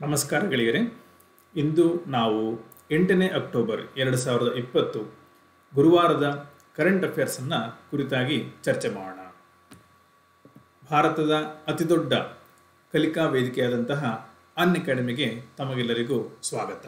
ನಮಸ್ಕಾರ ಗೆಳೆಯರೆ ಇಂದು ನಾವು ಎಂಟನೇ ಅಕ್ಟೋಬರ್ ಎರಡು ಸಾವಿರದ ಇಪ್ಪತ್ತು ಗುರುವಾರದ ಕರೆಂಟ್ ಅಫೇರ್ಸನ್ನು ಕುರಿತಾಗಿ ಚರ್ಚೆ ಮಾಡೋಣ ಭಾರತದ ಅತಿದೊಡ್ಡ ಕಲಿಕಾ ವೇದಿಕೆಯಾದಂತಹ ಅನ್ ಅಕಾಡೆಮಿಗೆ ತಮಗೆಲ್ಲರಿಗೂ ಸ್ವಾಗತ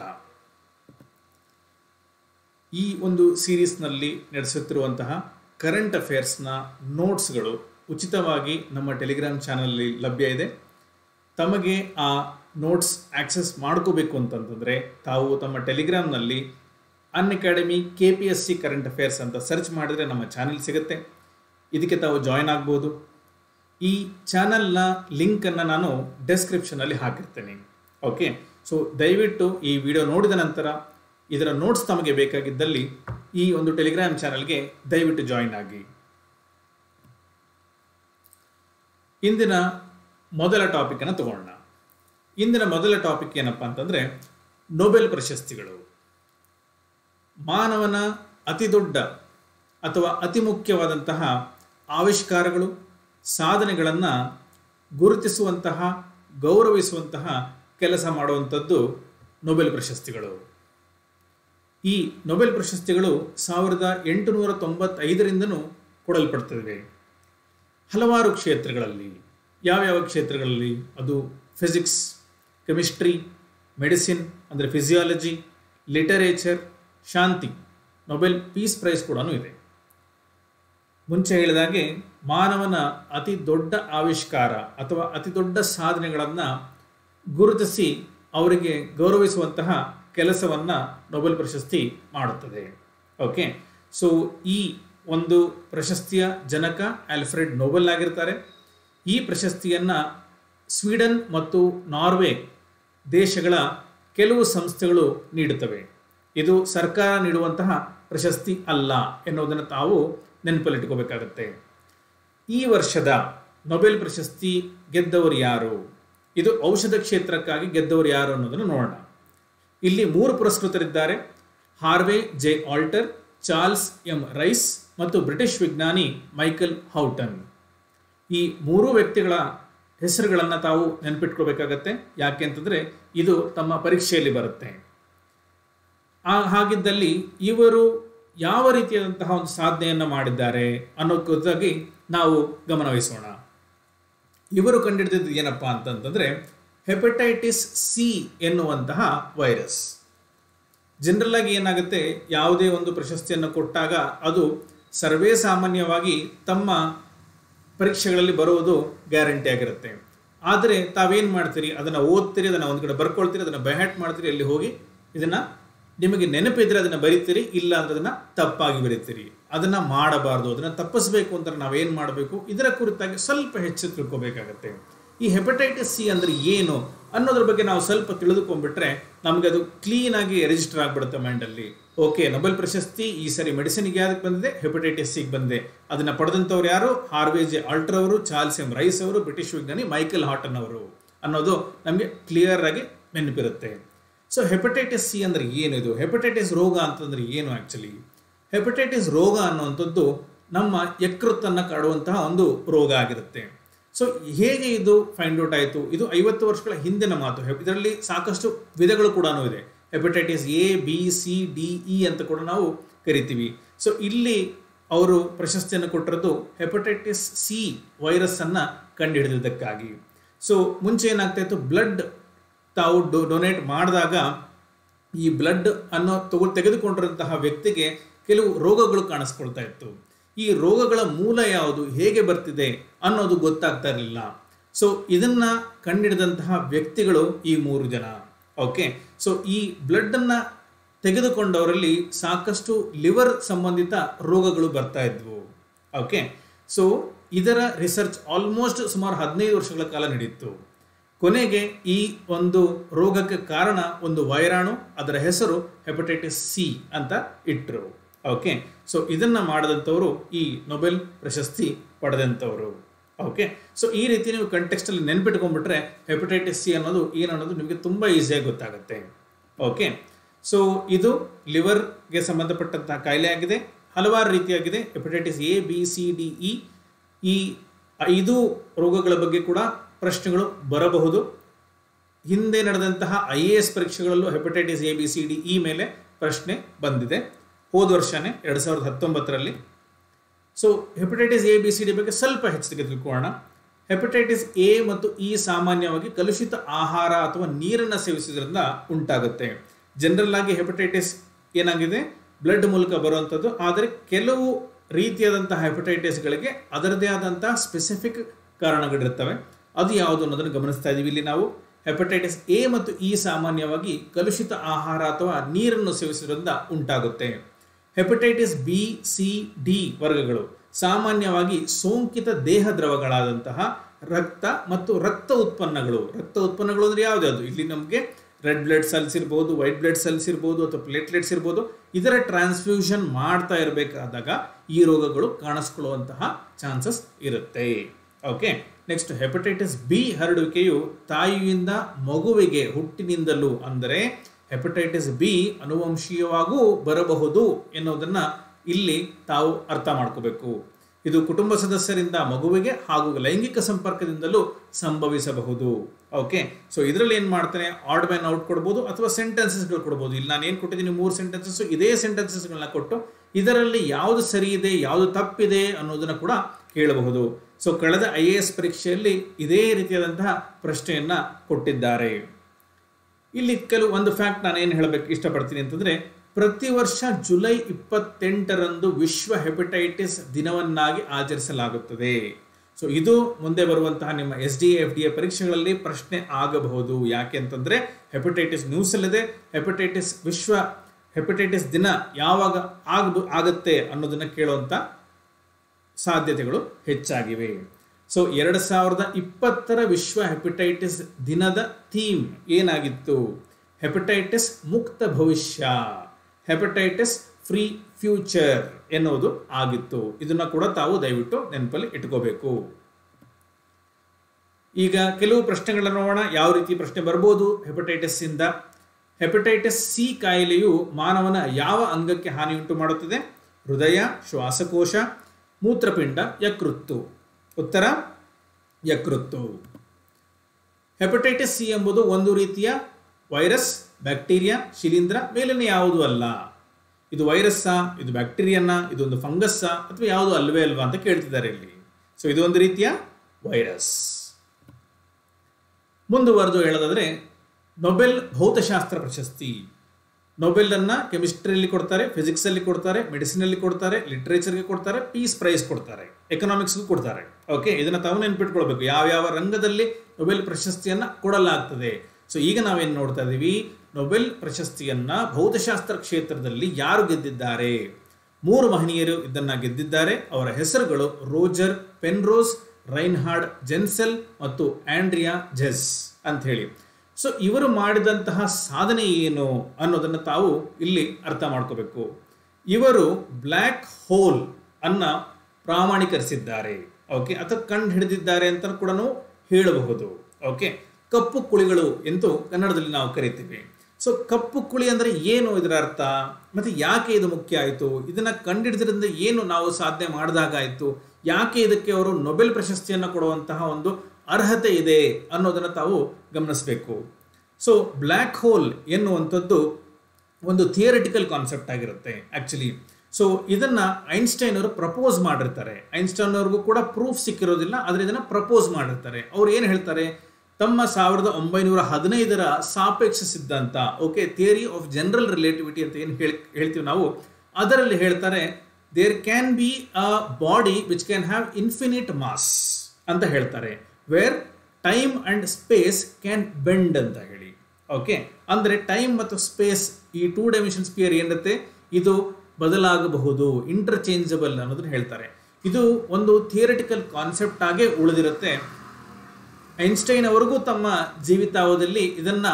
ಈ ಒಂದು ಸೀರೀಸ್ನಲ್ಲಿ ನಡೆಸುತ್ತಿರುವಂತಹ ಕರೆಂಟ್ ಅಫೇರ್ಸ್ನ ನೋಟ್ಸ್ಗಳು ಉಚಿತವಾಗಿ ನಮ್ಮ ಟೆಲಿಗ್ರಾಮ್ ಚಾನಲಲ್ಲಿ ಲಭ್ಯ ಇದೆ ತಮಗೆ ಆ ನೋಟ್ಸ್ ಆಕ್ಸೆಸ್ ಮಾಡ್ಕೋಬೇಕು ಅಂತಂತಂದರೆ ತಾವು ತಮ್ಮ ಟೆಲಿಗ್ರಾಮ್ನಲ್ಲಿ Unacademy K P S C current affairs ಅಂತ ಸರ್ಚ್ ಮಾಡಿದರೆ ನಮ್ಮ ಚಾನೆಲ್ ಸಿಗುತ್ತೆ ಇದಕ್ಕೆ ತಾವು ಜಾಯ್ನ್ ಆಗ್ಬೋದು ಈ ಚಾನಲ್ನ ಲಿಂಕನ್ನು ನಾನು ಡೆಸ್ಕ್ರಿಪ್ಷನಲ್ಲಿ ಹಾಕಿರ್ತೇನೆ ಓಕೆ ಸೊ ದಯವಿಟ್ಟು ಈ ವಿಡಿಯೋ ನೋಡಿದ ನಂತರ ಇದರ ನೋಟ್ಸ್ ತಮಗೆ ಬೇಕಾಗಿದ್ದಲ್ಲಿ ಈ ಒಂದು ಟೆಲಿಗ್ರಾಮ್ ಚಾನಲ್ಗೆ ದಯವಿಟ್ಟು ಜಾಯಿನ್ ಆಗಿ ಇಂದಿನ ಮೊದಲ ಟಾಪಿಕನ್ನು ತಗೊಳ್ಳೋಣ ಇಂದಿನ ಮೊದಲ ಟಾಪಿಕ್ ಏನಪ್ಪ ಅಂತಂದರೆ ನೊಬೆಲ್ ಪ್ರಶಸ್ತಿಗಳು ಮಾನವನ ಅತಿ ದೊಡ್ಡ ಅಥವಾ ಅತಿ ಮುಖ್ಯವಾದಂತಹ ಆವಿಷ್ಕಾರಗಳು ಸಾಧನೆಗಳನ್ನು ಗುರುತಿಸುವಂತಹ ಗೌರವಿಸುವಂತಹ ಕೆಲಸ ಮಾಡುವಂಥದ್ದು ನೊಬೆಲ್ ಪ್ರಶಸ್ತಿಗಳು ಈ ನೊಬೆಲ್ ಪ್ರಶಸ್ತಿಗಳು ಸಾವಿರದ ಎಂಟುನೂರ ತೊಂಬತ್ತೈದರಿಂದನೂ ಕೊಡಲ್ಪಡ್ತವೆ ಹಲವಾರು ಕ್ಷೇತ್ರಗಳಲ್ಲಿ ಯಾವ್ಯಾವ ಕ್ಷೇತ್ರಗಳಲ್ಲಿ ಅದು ಫಿಸಿಕ್ಸ್ ಕೆಮಿಸ್ಟ್ರಿ ಮೆಡಿಸಿನ್ ಅಂದರೆ ಫಿಸಿಯಾಲಜಿ ಲಿಟರೇಚರ್ ಶಾಂತಿ ನೊಬೆಲ್ ಪೀಸ್ ಪ್ರೈಸ್ ಕೂಡ ಇದೆ ಮುಂಚೆ ಹೇಳಿದಾಗೆ ಮಾನವನ ಅತಿ ದೊಡ್ಡ ಆವಿಷ್ಕಾರ ಅಥವಾ ಅತಿ ದೊಡ್ಡ ಸಾಧನೆಗಳನ್ನು ಗುರುತಿಸಿ ಅವರಿಗೆ ಗೌರವಿಸುವಂತಹ ಕೆಲಸವನ್ನು ನೊಬೆಲ್ ಪ್ರಶಸ್ತಿ ಮಾಡುತ್ತದೆ ಓಕೆ ಸೊ ಈ ಒಂದು ಪ್ರಶಸ್ತಿಯ ಜನಕ ಆಲ್ಫ್ರೆಡ್ ನೊಬೆಲ್ ಆಗಿರ್ತಾರೆ ಈ ಪ್ರಶಸ್ತಿಯನ್ನು ಸ್ವೀಡನ್ ಮತ್ತು ನಾರ್ವೆ ದೇಶಗಳ ಕೆಲವು ಸಂಸ್ಥೆಗಳು ನೀಡುತ್ತವೆ ಇದು ಸರ್ಕಾರ ನೀಡುವಂತಹ ಪ್ರಶಸ್ತಿ ಅಲ್ಲ ಎನ್ನುವುದನ್ನು ತಾವು ನೆನಪಲ್ಲಿಟ್ಕೋಬೇಕಾಗತ್ತೆ ಈ ವರ್ಷದ ನೊಬೆಲ್ ಪ್ರಶಸ್ತಿ ಗೆದ್ದವರು ಯಾರು ಇದು ಔಷಧ ಕ್ಷೇತ್ರಕ್ಕಾಗಿ ಗೆದ್ದವರು ಯಾರು ಅನ್ನೋದನ್ನು ನೋಡೋಣ ಇಲ್ಲಿ ಮೂರು ಪುರಸ್ಕೃತರಿದ್ದಾರೆ Harvey J Alter Charles M Rice ಮತ್ತು ಬ್ರಿಟಿಷ್ ವಿಜ್ಞಾನಿ ಮೈಕಲ್ ಹೌಟನ್ ಈ ಮೂರೂ ವ್ಯಕ್ತಿಗಳ ಹೆಸರುಗಳನ್ನು ತಾವು ನೆನಪಿಟ್ಕೋಬೇಕಾಗತ್ತೆ ಯಾಕೆ ಅಂತಂದರೆ ಇದು ತಮ್ಮ ಪರೀಕ್ಷೆಯಲ್ಲಿ ಬರುತ್ತೆ ಆ ಹಾಗಿದ್ದಲ್ಲಿ ಇವರು ಯಾವ ರೀತಿಯಾದಂತಹ ಒಂದು ಸಾಧನೆಯನ್ನು ಮಾಡಿದ್ದಾರೆ ಅನ್ನೋ ಕುರಿತಾಗಿ ನಾವು ಗಮನವಹಿಸೋಣ ಇವರು ಕಂಡುಹಿಡಿದಿದ್ದು ಏನಪ್ಪ ಅಂತಂತಂದರೆ ಹೆಪಟೈಟಿಸ್ ಸಿ ಎನ್ನುವಂತಹ ವೈರಸ್ ಜನರಲ್ ಆಗಿ ಏನಾಗುತ್ತೆ ಯಾವುದೇ ಒಂದು ಪ್ರಶಸ್ತಿಯನ್ನು ಕೊಟ್ಟಾಗ ಅದು ಸರ್ವೇ ಸಾಮಾನ್ಯವಾಗಿ ತಮ್ಮ ಪರೀಕ್ಷೆಗಳಲ್ಲಿ ಬರುವುದು ಗ್ಯಾರಂಟಿ ಆಗಿರುತ್ತೆ ಆದರೆ ತಾವೇನು ಮಾಡ್ತೀರಿ ಅದನ್ನು ಓದ್ತೀರಿ ಅದನ್ನು ಒಂದು ಕಡೆ ಬರ್ಕೊಳ್ತೀರಿ ಅದನ್ನು ಬೈಹ್ಯಾಟ್ ಮಾಡ್ತೀರಿ ಅಲ್ಲಿ ಹೋಗಿ ಇದನ್ನು ನಿಮಗೆ ನೆನಪಿದ್ರೆ ಅದನ್ನು ಬರಿತೀರಿ ಇಲ್ಲ ಅಂದ್ರೆ ಅದನ್ನು ತಪ್ಪಾಗಿ ಬರಿತೀರಿ ಅದನ್ನು ಮಾಡಬಾರ್ದು ಅದನ್ನು ತಪ್ಪಿಸ್ಬೇಕು ಅಂತ ನಾವೇನು ಮಾಡಬೇಕು ಇದರ ಕುರಿತಾಗಿ ಸ್ವಲ್ಪ ಹೆಚ್ಚು ತಿಳ್ಕೊಬೇಕಾಗತ್ತೆ ಈ ಹೆಪಟೈಟಿಸ್ ಸಿ ಅಂದರೆ ಏನು ಅನ್ನೋದ್ರ ಬಗ್ಗೆ ನಾವು ಸ್ವಲ್ಪ ತಿಳಿದುಕೊಂಡ್ಬಿಟ್ರೆ ನಮಗೆ ಅದು ಕ್ಲೀನಾಗಿ ರಿಜಿಸ್ಟರ್ ಆಗಿಬಿಡುತ್ತೆ ಮೈಂಡಲ್ಲಿ ಓಕೆ ನೊಬೆಲ್ ಪ್ರಶಸ್ತಿ ಈ ಸರಿ ಮೆಡಿಸಿನ್ಗೆ ಯಾವ್ದಕ್ಕೆ ಬಂದಿದೆ ಹೆಪಟೈಟಿಸ್ ಸಿಗೆ ಬಂದಿದೆ ಅದನ್ನು ಪಡೆದಂಥವ್ರು ಯಾರು ಹಾರ್ವೆ ಜೆ ಆಲ್ಟರ್ ಅವರು ಚಾರ್ಲ್ಸ್ ಎಂ ರೈಸ್ ಅವರು ಬ್ರಿಟಿಷ್ ವಿಜ್ಞಾನಿ ಮೈಕಲ್ ಹಾಟನ್ ಅವರು ಅನ್ನೋದು ನಮಗೆ ಕ್ಲಿಯರ್ ಆಗಿ ನೆನಪಿರುತ್ತೆ ಸೊ ಹೆಪಟೈಟಿಸ್ ಸಿ ಅಂದರೆ ಏನಿದು ಹೆಪಟೈಟಿಸ್ ರೋಗ ಅಂತಂದ್ರೆ ಏನು ಆ್ಯಕ್ಚುಲಿ ಹೆಪಟೈಟಿಸ್ ರೋಗ ಅನ್ನುವಂಥದ್ದು ನಮ್ಮ ಯಕೃತ್ತನ್ನು ಕಾಡುವಂತಹ ಒಂದು ರೋಗ ಆಗಿರುತ್ತೆ ಸೊ ಹೇಗೆ ಇದು ಫೈಂಡ್ ಔಟ್ ಆಯಿತು ಇದು ಐವತ್ತು ವರ್ಷಗಳ ಹಿಂದಿನ ಮಾತು ಇದರಲ್ಲಿ ಸಾಕಷ್ಟು ವಿಧಗಳು ಕೂಡ ಇದೆ hepatitis A B C D E ಅಂತ ಕೂಡ ನಾವು ಕರಿತೀವಿ ಸೊ ಇಲ್ಲಿ ಅವರು ಪ್ರಶಸ್ತಿಯನ್ನು ಕೊಟ್ಟಿರೋದು ಹೆಪಟೈಟಿಸ್ ಸಿ ವೈರಸ್ಸನ್ನು ಕಂಡುಹಿಡಿದಿದ್ದಕ್ಕಾಗಿ ಸೊ ಮುಂಚೆ ಏನಾಗ್ತಾ ಇತ್ತು ಬ್ಲಡ್ ತಾವು ಡೊ ಡೊನೇಟ್ ಮಾಡಿದಾಗ ಈ ಬ್ಲಡ್ ಅನ್ನೋ ತಗೊ ತೆಗೆದುಕೊಂಡಿರುವಂತಹ ವ್ಯಕ್ತಿಗೆ ಕೆಲವು ರೋಗಗಳು ಕಾಣಿಸ್ಕೊಳ್ತಾ ಇತ್ತು ಈ ರೋಗಗಳ ಮೂಲ ಯಾವುದು ಹೇಗೆ ಬರ್ತಿದೆ ಅನ್ನೋದು ಗೊತ್ತಾಗ್ತಾ ಇರಲಿಲ್ಲ ಸೊ ಇದನ್ನ ಕಂಡಿಡಿದಂತಹ ವ್ಯಕ್ತಿಗಳು ಈ ಮೂರು ಜನ ಓಕೆ ಸೊ ಈ ಬ್ಲಡ್ಡನ್ನು ತೆಗೆದುಕೊಂಡವರಲ್ಲಿ ಸಾಕಷ್ಟು ಲಿವರ್ ಸಂಬಂಧಿತ ರೋಗಗಳು ಬರ್ತಾ ಇದ್ವು ಓಕೆ ಸೊ ಇದರ ರಿಸರ್ಚ್ ಆಲ್ಮೋಸ್ಟ್ ಸುಮಾರು ಹದಿನೈದು ವರ್ಷಗಳ ಕಾಲ ನಡೆಯಿತು ಕೊನೆಗೆ ಈ ಒಂದು ರೋಗಕ್ಕೆ ಕಾರಣ ಒಂದು ವೈರಾಣು ಅದರ ಹೆಸರು ಹೆಪಟೈಟಿಸ್ ಸಿ ಅಂತ ಇಟ್ಟರು ಓಕೆ ಸೊ ಇದನ್ನು ಮಾಡಿದಂಥವರು ಈ ನೊಬೆಲ್ ಪ್ರಶಸ್ತಿ ಪಡೆದಂಥವರು ಓಕೆ ಸೊ ಈ ರೀತಿ ನೀವು ಕಂಟೆಕ್ಸ್ಟಲ್ಲಿ ನೆನ್ಪಿಟ್ಕೊಂಡ್ಬಿಟ್ರೆ ಹೆಪಟೈಟಿಸ್ ಸಿ ಅನ್ನೋದು ಏನು ಅನ್ನೋದು ನಿಮಗೆ ತುಂಬ ಈಸಿಯಾಗಿ ಗೊತ್ತಾಗುತ್ತೆ ಓಕೆ ಸೊ ಇದು ಲಿವರ್ಗೆ ಸಂಬಂಧಪಟ್ಟಂತಹ ಕಾಯಿಲೆ ಆಗಿದೆ ಹಲವಾರು ರೀತಿಯಾಗಿದೆ hepatitis A B C D E ಈ ಐದು ರೋಗಗಳ ಬಗ್ಗೆ ಕೂಡ ಪ್ರಶ್ನೆಗಳು ಬರಬಹುದು ಹಿಂದೆ ನಡೆದಂತಹ ಐ ಎ ಎಸ್ ಪರೀಕ್ಷೆಗಳಲ್ಲೂ hepatitis A B C D ಈ ಮೇಲೆ ಪ್ರಶ್ನೆ ಬಂದಿದೆ ಹೋದ ವರ್ಷನೇ ಎರಡು ಸಾವಿರದ ಹತ್ತೊಂಬತ್ತರಲ್ಲಿ so hepatitis A B C D ಬಗ್ಗೆ ಸ್ವಲ್ಪ ಹೆಚ್ಚಿಗೆ ತಿಳ್ಕೊಳ್ಳೋಣ ಹೆಪಟೈಟಿಸ್ ಎ ಮತ್ತು ಇ ಸಾಮಾನ್ಯವಾಗಿ ಕಲುಷಿತ ಆಹಾರ ಅಥವಾ ನೀರನ್ನು ಸೇವಿಸುವುದರಿಂದ ಉಂಟಾಗುತ್ತೆ ಜನರಲ್ ಆಗಿ ಹೆಪಟೈಟಿಸ್ ಏನಾಗಿದೆ ಬ್ಲಡ್ ಮೂಲಕ ಬರುವಂಥದ್ದು ಆದರೆ ಕೆಲವು ರೀತಿಯಾದಂತಹ ಹೆಪಟೈಟಿಸ್ಗಳಿಗೆ ಅದರದೇ ಆದಂತಹ ಸ್ಪೆಸಿಫಿಕ್ ಕಾರಣಗಳಿರ್ತವೆ ಅದು ಯಾವುದು ಅನ್ನೋದನ್ನು ಗಮನಿಸ್ತಾ ಇದ್ದೀವಿ ಇಲ್ಲಿ ನಾವು ಹೆಪಟೈಟಿಸ್ ಎ ಮತ್ತು ಇ ಸಾಮಾನ್ಯವಾಗಿ ಕಲುಷಿತ ಆಹಾರ ಅಥವಾ ನೀರನ್ನು ಸೇವಿಸುವುದರಿಂದ ಉಂಟಾಗುತ್ತೆ ಹೆಪಟೈಟಿಸ್ ಬಿ ಸಿ ಡಿ ವರ್ಗಗಳು ಸಾಮಾನ್ಯವಾಗಿ ಸೋಂಕಿತ ದೇಹ ದ್ರವಗಳಾದಂತಹ ರಕ್ತ ಮತ್ತು ರಕ್ತ ಉತ್ಪನ್ನಗಳು ರಕ್ತ ಉತ್ಪನ್ನಗಳು ಅಂದ್ರೆ ಯಾವ್ದು ಇಲ್ಲಿ ನಮಗೆ ರೆಡ್ ಬ್ಲಡ್ ಸೆಲ್ಸ್ ಇರ್ಬೋದು ವೈಟ್ ಬ್ಲಡ್ ಸೆಲ್ಸ್ ಇರ್ಬೋದು ಅಥವಾ ಪ್ಲೇಟ್ಲೆಟ್ಸ್ ಇರ್ಬೋದು ಇದರ ಟ್ರಾನ್ಸ್ಫ್ಯೂಷನ್ ಮಾಡ್ತಾ ಇರಬೇಕಾದಾಗ ಈ ರೋಗಗಳು ಕಾಣಿಸ್ಕೊಳ್ಳುವಂತಹ ಚಾನ್ಸಸ್ ಇರುತ್ತೆ ಓಕೆ ನೆಕ್ಸ್ಟ್ ಹೆಪಟೈಟಿಸ್ ಬಿ ಹರಡುವಿಕೆಯು ತಾಯಿಯಿಂದ ಮಗುವಿಗೆ ಹುಟ್ಟಿನಿಂದಲೂ ಅಂದರೆ ಹೆಪಟೈಟಿಸ್ ಬಿ ಅನುವಂಶೀಯವಾಗೂ ಬರಬಹುದು ಎನ್ನುವುದನ್ನು ಇಲ್ಲಿ ತಾವು ಅರ್ಥ ಮಾಡ್ಕೋಬೇಕು ಇದು ಕುಟುಂಬ ಸದಸ್ಯರಿಂದ ಮಗುವಿಗೆ ಹಾಗೂ ಲೈಂಗಿಕ ಸಂಪರ್ಕದಿಂದಲೂ ಸಂಭವಿಸಬಹುದು ಓಕೆ ಸೊ ಇದರಲ್ಲಿ ಏನು ಮಾಡ್ತಾನೆ ಆಡ್ ಮ್ಯಾನ್ ಔಟ್ ಕೊಡ್ಬೋದು ಅಥವಾ ಸೆಂಟೆನ್ಸಸ್ಗಳು ಕೊಡ್ಬೋದು ಇಲ್ಲಿ ನಾನು ಏನು ಕೊಟ್ಟಿದ್ದೀನಿ ಮೂರು ಸೆಂಟೆನ್ಸಸ್ ಇದೇ ಸೆಂಟೆನ್ಸಸ್ಗಳನ್ನ ಕೊಟ್ಟು ಇದರಲ್ಲಿ ಯಾವುದು ಸರಿ ಇದೆ ಯಾವುದು ತಪ್ಪಿದೆ ಅನ್ನೋದನ್ನು ಕೂಡ ಕೇಳಬಹುದು ಸೊ ಕಳೆದ ಐ ಎ ಎಸ್ ಪರೀಕ್ಷೆಯಲ್ಲಿ ಇದೇ ರೀತಿಯಾದಂತಹ ಪ್ರಶ್ನೆಯನ್ನ ಕೊಟ್ಟಿದ್ದಾರೆ ಇಲ್ಲಿ ಕೆಲವು ಒಂದು ಫ್ಯಾಕ್ಟ್ ನಾನು ಏನು ಹೇಳಬೇಕು ಇಷ್ಟಪಡ್ತೀನಿ ಅಂತಂದ್ರೆ ಪ್ರತಿ ವರ್ಷ ಜುಲೈ ಇಪ್ಪತ್ತೆಂಟರಂದು ವಿಶ್ವ ಹೆಪಟೈಟಿಸ್ ದಿನವನ್ನಾಗಿ ಆಚರಿಸಲಾಗುತ್ತದೆ ಸೊ ಇದು ಮುಂದೆ ಬರುವಂತಹ ನಿಮ್ಮ S D F D A ಪರೀಕ್ಷೆಗಳಲ್ಲಿ ಪ್ರಶ್ನೆ ಆಗಬಹುದು ಯಾಕೆ ಅಂತಂದ್ರೆ ಹೆಪಟೈಟಿಸ್ ನ್ಯೂಸ್ ಅಲ್ಲಿದೆ ಹೆಪಟೈಟಿಸ್ ವಿಶ್ವ ಹೆಪಟೈಟಿಸ್ ದಿನ ಯಾವಾಗ ಆಗ ಆಗುತ್ತೆ ಅನ್ನೋದನ್ನ ಕೇಳುವಂತ ಸಾಧ್ಯತೆಗಳು ಹೆಚ್ಚಾಗಿವೆ ಸೊ ಎರಡು ಸಾವಿರದ ಇಪ್ಪತ್ತರ ವಿಶ್ವ ಹೆಪಟೈಟಿಸ್ ದಿನದ ಥೀಮ್ ಏನಾಗಿತ್ತು ಹೆಪಟೈಟಿಸ್ ಮುಕ್ತ ಭವಿಷ್ಯ ಹೆಪಟೈಟಿಸ್ ಫ್ರೀ ಫ್ಯೂಚರ್ ಎನ್ನುವುದು ಆಗಿತ್ತು ಇದನ್ನ ಕೂಡ ತಾವು ದಯವಿಟ್ಟು ನೆನಪಲ್ಲಿ ಇಟ್ಕೋಬೇಕು ಈಗ ಕೆಲವು ಪ್ರಶ್ನೆಗಳನ್ನ ನೋಡೋಣ ಯಾವ ರೀತಿ ಪ್ರಶ್ನೆ ಬರ್ಬೋದು ಹೆಪಟೈಟಿಸ್ ಇಂದ ಹೆಪಟೈಟಿಸ್ ಸಿ ಕಾಯಿಲೆಯು ಮಾನವನ ಯಾವ ಅಂಗಕ್ಕೆ ಹಾನಿಯುಂಟು ಮಾಡುತ್ತದೆ ಹೃದಯ ಶ್ವಾಸಕೋಶ ಮೂತ್ರಪಿಂಡ ಯಕೃತ್ತು ಉತ್ತರ ಯಕೃತ್ತು ಹೆಪಟೈಟಿಸ್ ಸಿ ಎಂಬುದು ಒಂದು ರೀತಿಯ ವೈರಸ್ ಬ್ಯಾಕ್ಟೀರಿಯಾ ಶಿಲೀಂಧ್ರ ಮೇಲಿನ ಯಾವುದೂ ಅಲ್ಲ ಇದು ವೈರಸ್ಸಾ ಇದು ಬ್ಯಾಕ್ಟೀರಿಯನ್ನ ಇದೊಂದು ಫಂಗಸ್ಸಾ ಅಥವಾ ಯಾವುದು ಅಲ್ವೇ ಅಲ್ವಾ ಅಂತ ಕೇಳ್ತಿದ್ದಾರೆ ಇಲ್ಲಿ ಸೊ ಇದು ಒಂದು ರೀತಿಯ ವೈರಸ್ ಮುಂದುವರೆದು ಹೇಳೋದಾದ್ರೆ ನೊಬೆಲ್ ಭೌತಶಾಸ್ತ್ರ ಪ್ರಶಸ್ತಿ ನೊಬೆಲ್ ಅನ್ನ ಕೆಮಿಸ್ಟ್ರಿಯಲ್ಲಿ ಕೊಡ್ತಾರೆ ಫಿಸಿಕ್ಸ್ ಅಲ್ಲಿ ಕೊಡ್ತಾರೆ ಮೆಡಿಸಿನ್ ಅಲ್ಲಿ ಕೊಡ್ತಾರೆ ಲಿಟ್ರೇಚರ್ಗೆ ಕೊಡ್ತಾರೆ ಪೀಸ್ ಪ್ರೈಸ್ ಕೊಡ್ತಾರೆ ಎಕನಾಮಿಕ್ಸ್ಗೂ ಕೊಡ್ತಾರೆ ಓಕೆ ಇದನ್ನ ತಾವು ನೆನ್ಪಿಟ್ಕೊಳ್ಬೇಕು ಯಾವ ಯಾವ ರಂಗದಲ್ಲಿ ನೊಬೆಲ್ ಪ್ರಶಸ್ತಿಯನ್ನ ಕೊಡಲಾಗ್ತದೆ ಸೊ ಈಗ ನಾವೇನ್ ನೋಡ್ತಾ ಇದೀವಿ ನೊಬೆಲ್ ಪ್ರಶಸ್ತಿಯನ್ನ ಭೌತಶಾಸ್ತ್ರ ಕ್ಷೇತ್ರದಲ್ಲಿ ಯಾರು ಗೆದ್ದಿದ್ದಾರೆ ಮೂರು ಮಹನೀಯರು ಇದನ್ನ ಗೆದ್ದಿದ್ದಾರೆ ಅವರ ಹೆಸರುಗಳು ರೋಜರ್ ಪೆನ್ರೋಸ್ ರೈನ್ಹಾರ್ಡ್ ಜೆನ್ಸೆಲ್ ಮತ್ತು ಆಂಡ್ರಿಯಾ ಜೆಸ್ ಅಂತ ಹೇಳಿ ಸೊ ಇವರು ಮಾಡಿದಂತಹ ಸಾಧನೆ ಏನು ಅನ್ನೋದನ್ನು ತಾವು ಇಲ್ಲಿ ಅರ್ಥ ಮಾಡ್ಕೋಬೇಕು ಇವರು ಬ್ಲ್ಯಾಕ್ ಹೋಲ್ ಅನ್ನ ಪ್ರಾಮಾಣೀಕರಿಸಿದ್ದಾರೆ ಓಕೆ ಅಥವಾ ಕಂಡು ಹಿಡಿದಿದ್ದಾರೆ ಅಂತ ಕೂಡ ಹೇಳಬಹುದು ಓಕೆ ಕಪ್ಪು ಕುಳಿಗಳು ಎಂದು ಕನ್ನಡದಲ್ಲಿ ನಾವು ಕರಿತೀವಿ ಸೊ ಕಪ್ಪು ಕುಳಿ ಅಂದ್ರೆ ಏನು ಇದರ ಅರ್ಥ ಮತ್ತೆ ಯಾಕೆ ಇದು ಮುಖ್ಯ ಆಯಿತು ಇದನ್ನ ಕಂಡಿಡಿದ್ರಿಂದ ಏನು ನಾವು ಸಾಧನೆ ಮಾಡಿದಾಗಾಯಿತು ಯಾಕೆ ಇದಕ್ಕೆ ಅವರು ನೊಬೆಲ್ ಪ್ರಶಸ್ತಿಯನ್ನು ಕೊಡುವಂತಹ ಒಂದು ಅರ್ಹತೆ ಇದೆ ಅನ್ನೋದನ್ನು ತಾವು ಗಮನಿಸಬೇಕು ಸೊ ಬ್ಲ್ಯಾಕ್ ಹೋಲ್ ಎನ್ನುವಂಥದ್ದು ಒಂದು ಥಿಯರಿಟಿಕಲ್ ಕಾನ್ಸೆಪ್ಟ್ ಆಗಿರುತ್ತೆ ಆಕ್ಚುಲಿ ಸೊ ಇದನ್ನ ಐನ್ಸ್ಟೈನ್ ಅವರು ಪ್ರಪೋಸ್ ಮಾಡಿರ್ತಾರೆ ಐನ್ಸ್ಟೈನ್ ಅವ್ರಿಗೂ ಕೂಡ ಪ್ರೂಫ್ ಸಿಕ್ಕಿರೋದಿಲ್ಲ ಆದರೆ ಇದನ್ನ ಪ್ರಪೋಸ್ ಮಾಡಿರ್ತಾರೆ ಅವ್ರು ಏನು ಹೇಳ್ತಾರೆ ತಮ್ಮ ಸಾವಿರದ ಒಂಬೈನೂರ ಹದಿನೈದರ ಸಾಪೇಕ್ಷ ಸಿದ್ಧಾಂತ okay theory of general relativity ಅಂತ ಏನು ಹೇಳಿ ಹೇಳ್ತೀವಿ ನಾವು ಅದರಲ್ಲಿ ಹೇಳ್ತಾರೆ there can be a body which can have infinite mass ಅಂತ ಹೇಳ್ತಾರೆ where time and space can bend ಅಂತ ಹೇಳಿ ಓಕೆ ಅಂದರೆ ಟೈಮ್ ಮತ್ತು ಸ್ಪೇಸ್ ಈ ಟೂ ಡೈಮೆನ್ಷನ್ ಸ್ಪಿಯರ್ ಏನಿರುತ್ತೆ ಇದು ಬದಲಾಗಬಹುದು ಇಂಟರ್ಚೇಂಜಬಲ್ ಅನ್ನೋದನ್ನ ಹೇಳ್ತಾರೆ ಇದು ಒಂದು ಥಿಯರಿಟಿಕಲ್ ಕಾನ್ಸೆಪ್ಟ್ ಆಗೇ ಉಳಿದಿರುತ್ತೆ ಐನ್ಸ್ಟೈನ್ ಅವರಿಗೂ ತಮ್ಮ ಜೀವಿತಾವಧಿಯಲ್ಲಿ ಇದನ್ನ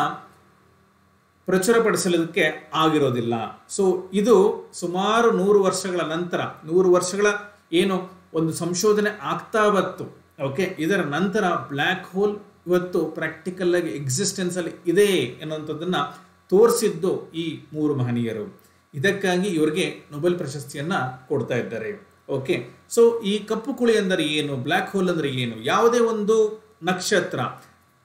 ಪ್ರಚುರಪಡಿಸಲಿಕ್ಕೆ ಆಗಿರೋದಿಲ್ಲ ಸೊ ಇದು ಸುಮಾರು ನೂರು ವರ್ಷಗಳ ನಂತರ ನೂರು ವರ್ಷಗಳ ಏನು ಒಂದು ಸಂಶೋಧನೆ ಆಗ್ತಾ ಬತ್ತು ಓಕೆ ಇದರ ನಂತರ ಬ್ಲ್ಯಾಕ್ ಹೋಲ್ ಇವತ್ತು ಪ್ರಾಕ್ಟಿಕಲ್ ಆಗಿ ಎಕ್ಸಿಸ್ಟೆನ್ಸ್ ಅಲ್ಲಿ ಇದೆ ಎನ್ನುವಂಥದ್ದನ್ನ ತೋರಿಸಿದ್ದು ಈ ಮೂರು ಮಹನೀಯರು ಇದಕ್ಕಾಗಿ ಇವರಿಗೆ ನೊಬೆಲ್ ಪ್ರಶಸ್ತಿಯನ್ನ ಕೊಡ್ತಾ ಇದ್ದಾರೆ ಓಕೆ ಸೊ ಈ ಕಪ್ಪು ಕುಳಿ ಅಂದರೆ ಏನು ಬ್ಲ್ಯಾಕ್ ಹೋಲ್ ಅಂದರೆ ಏನು ಯಾವುದೇ ಒಂದು ನಕ್ಷತ್ರ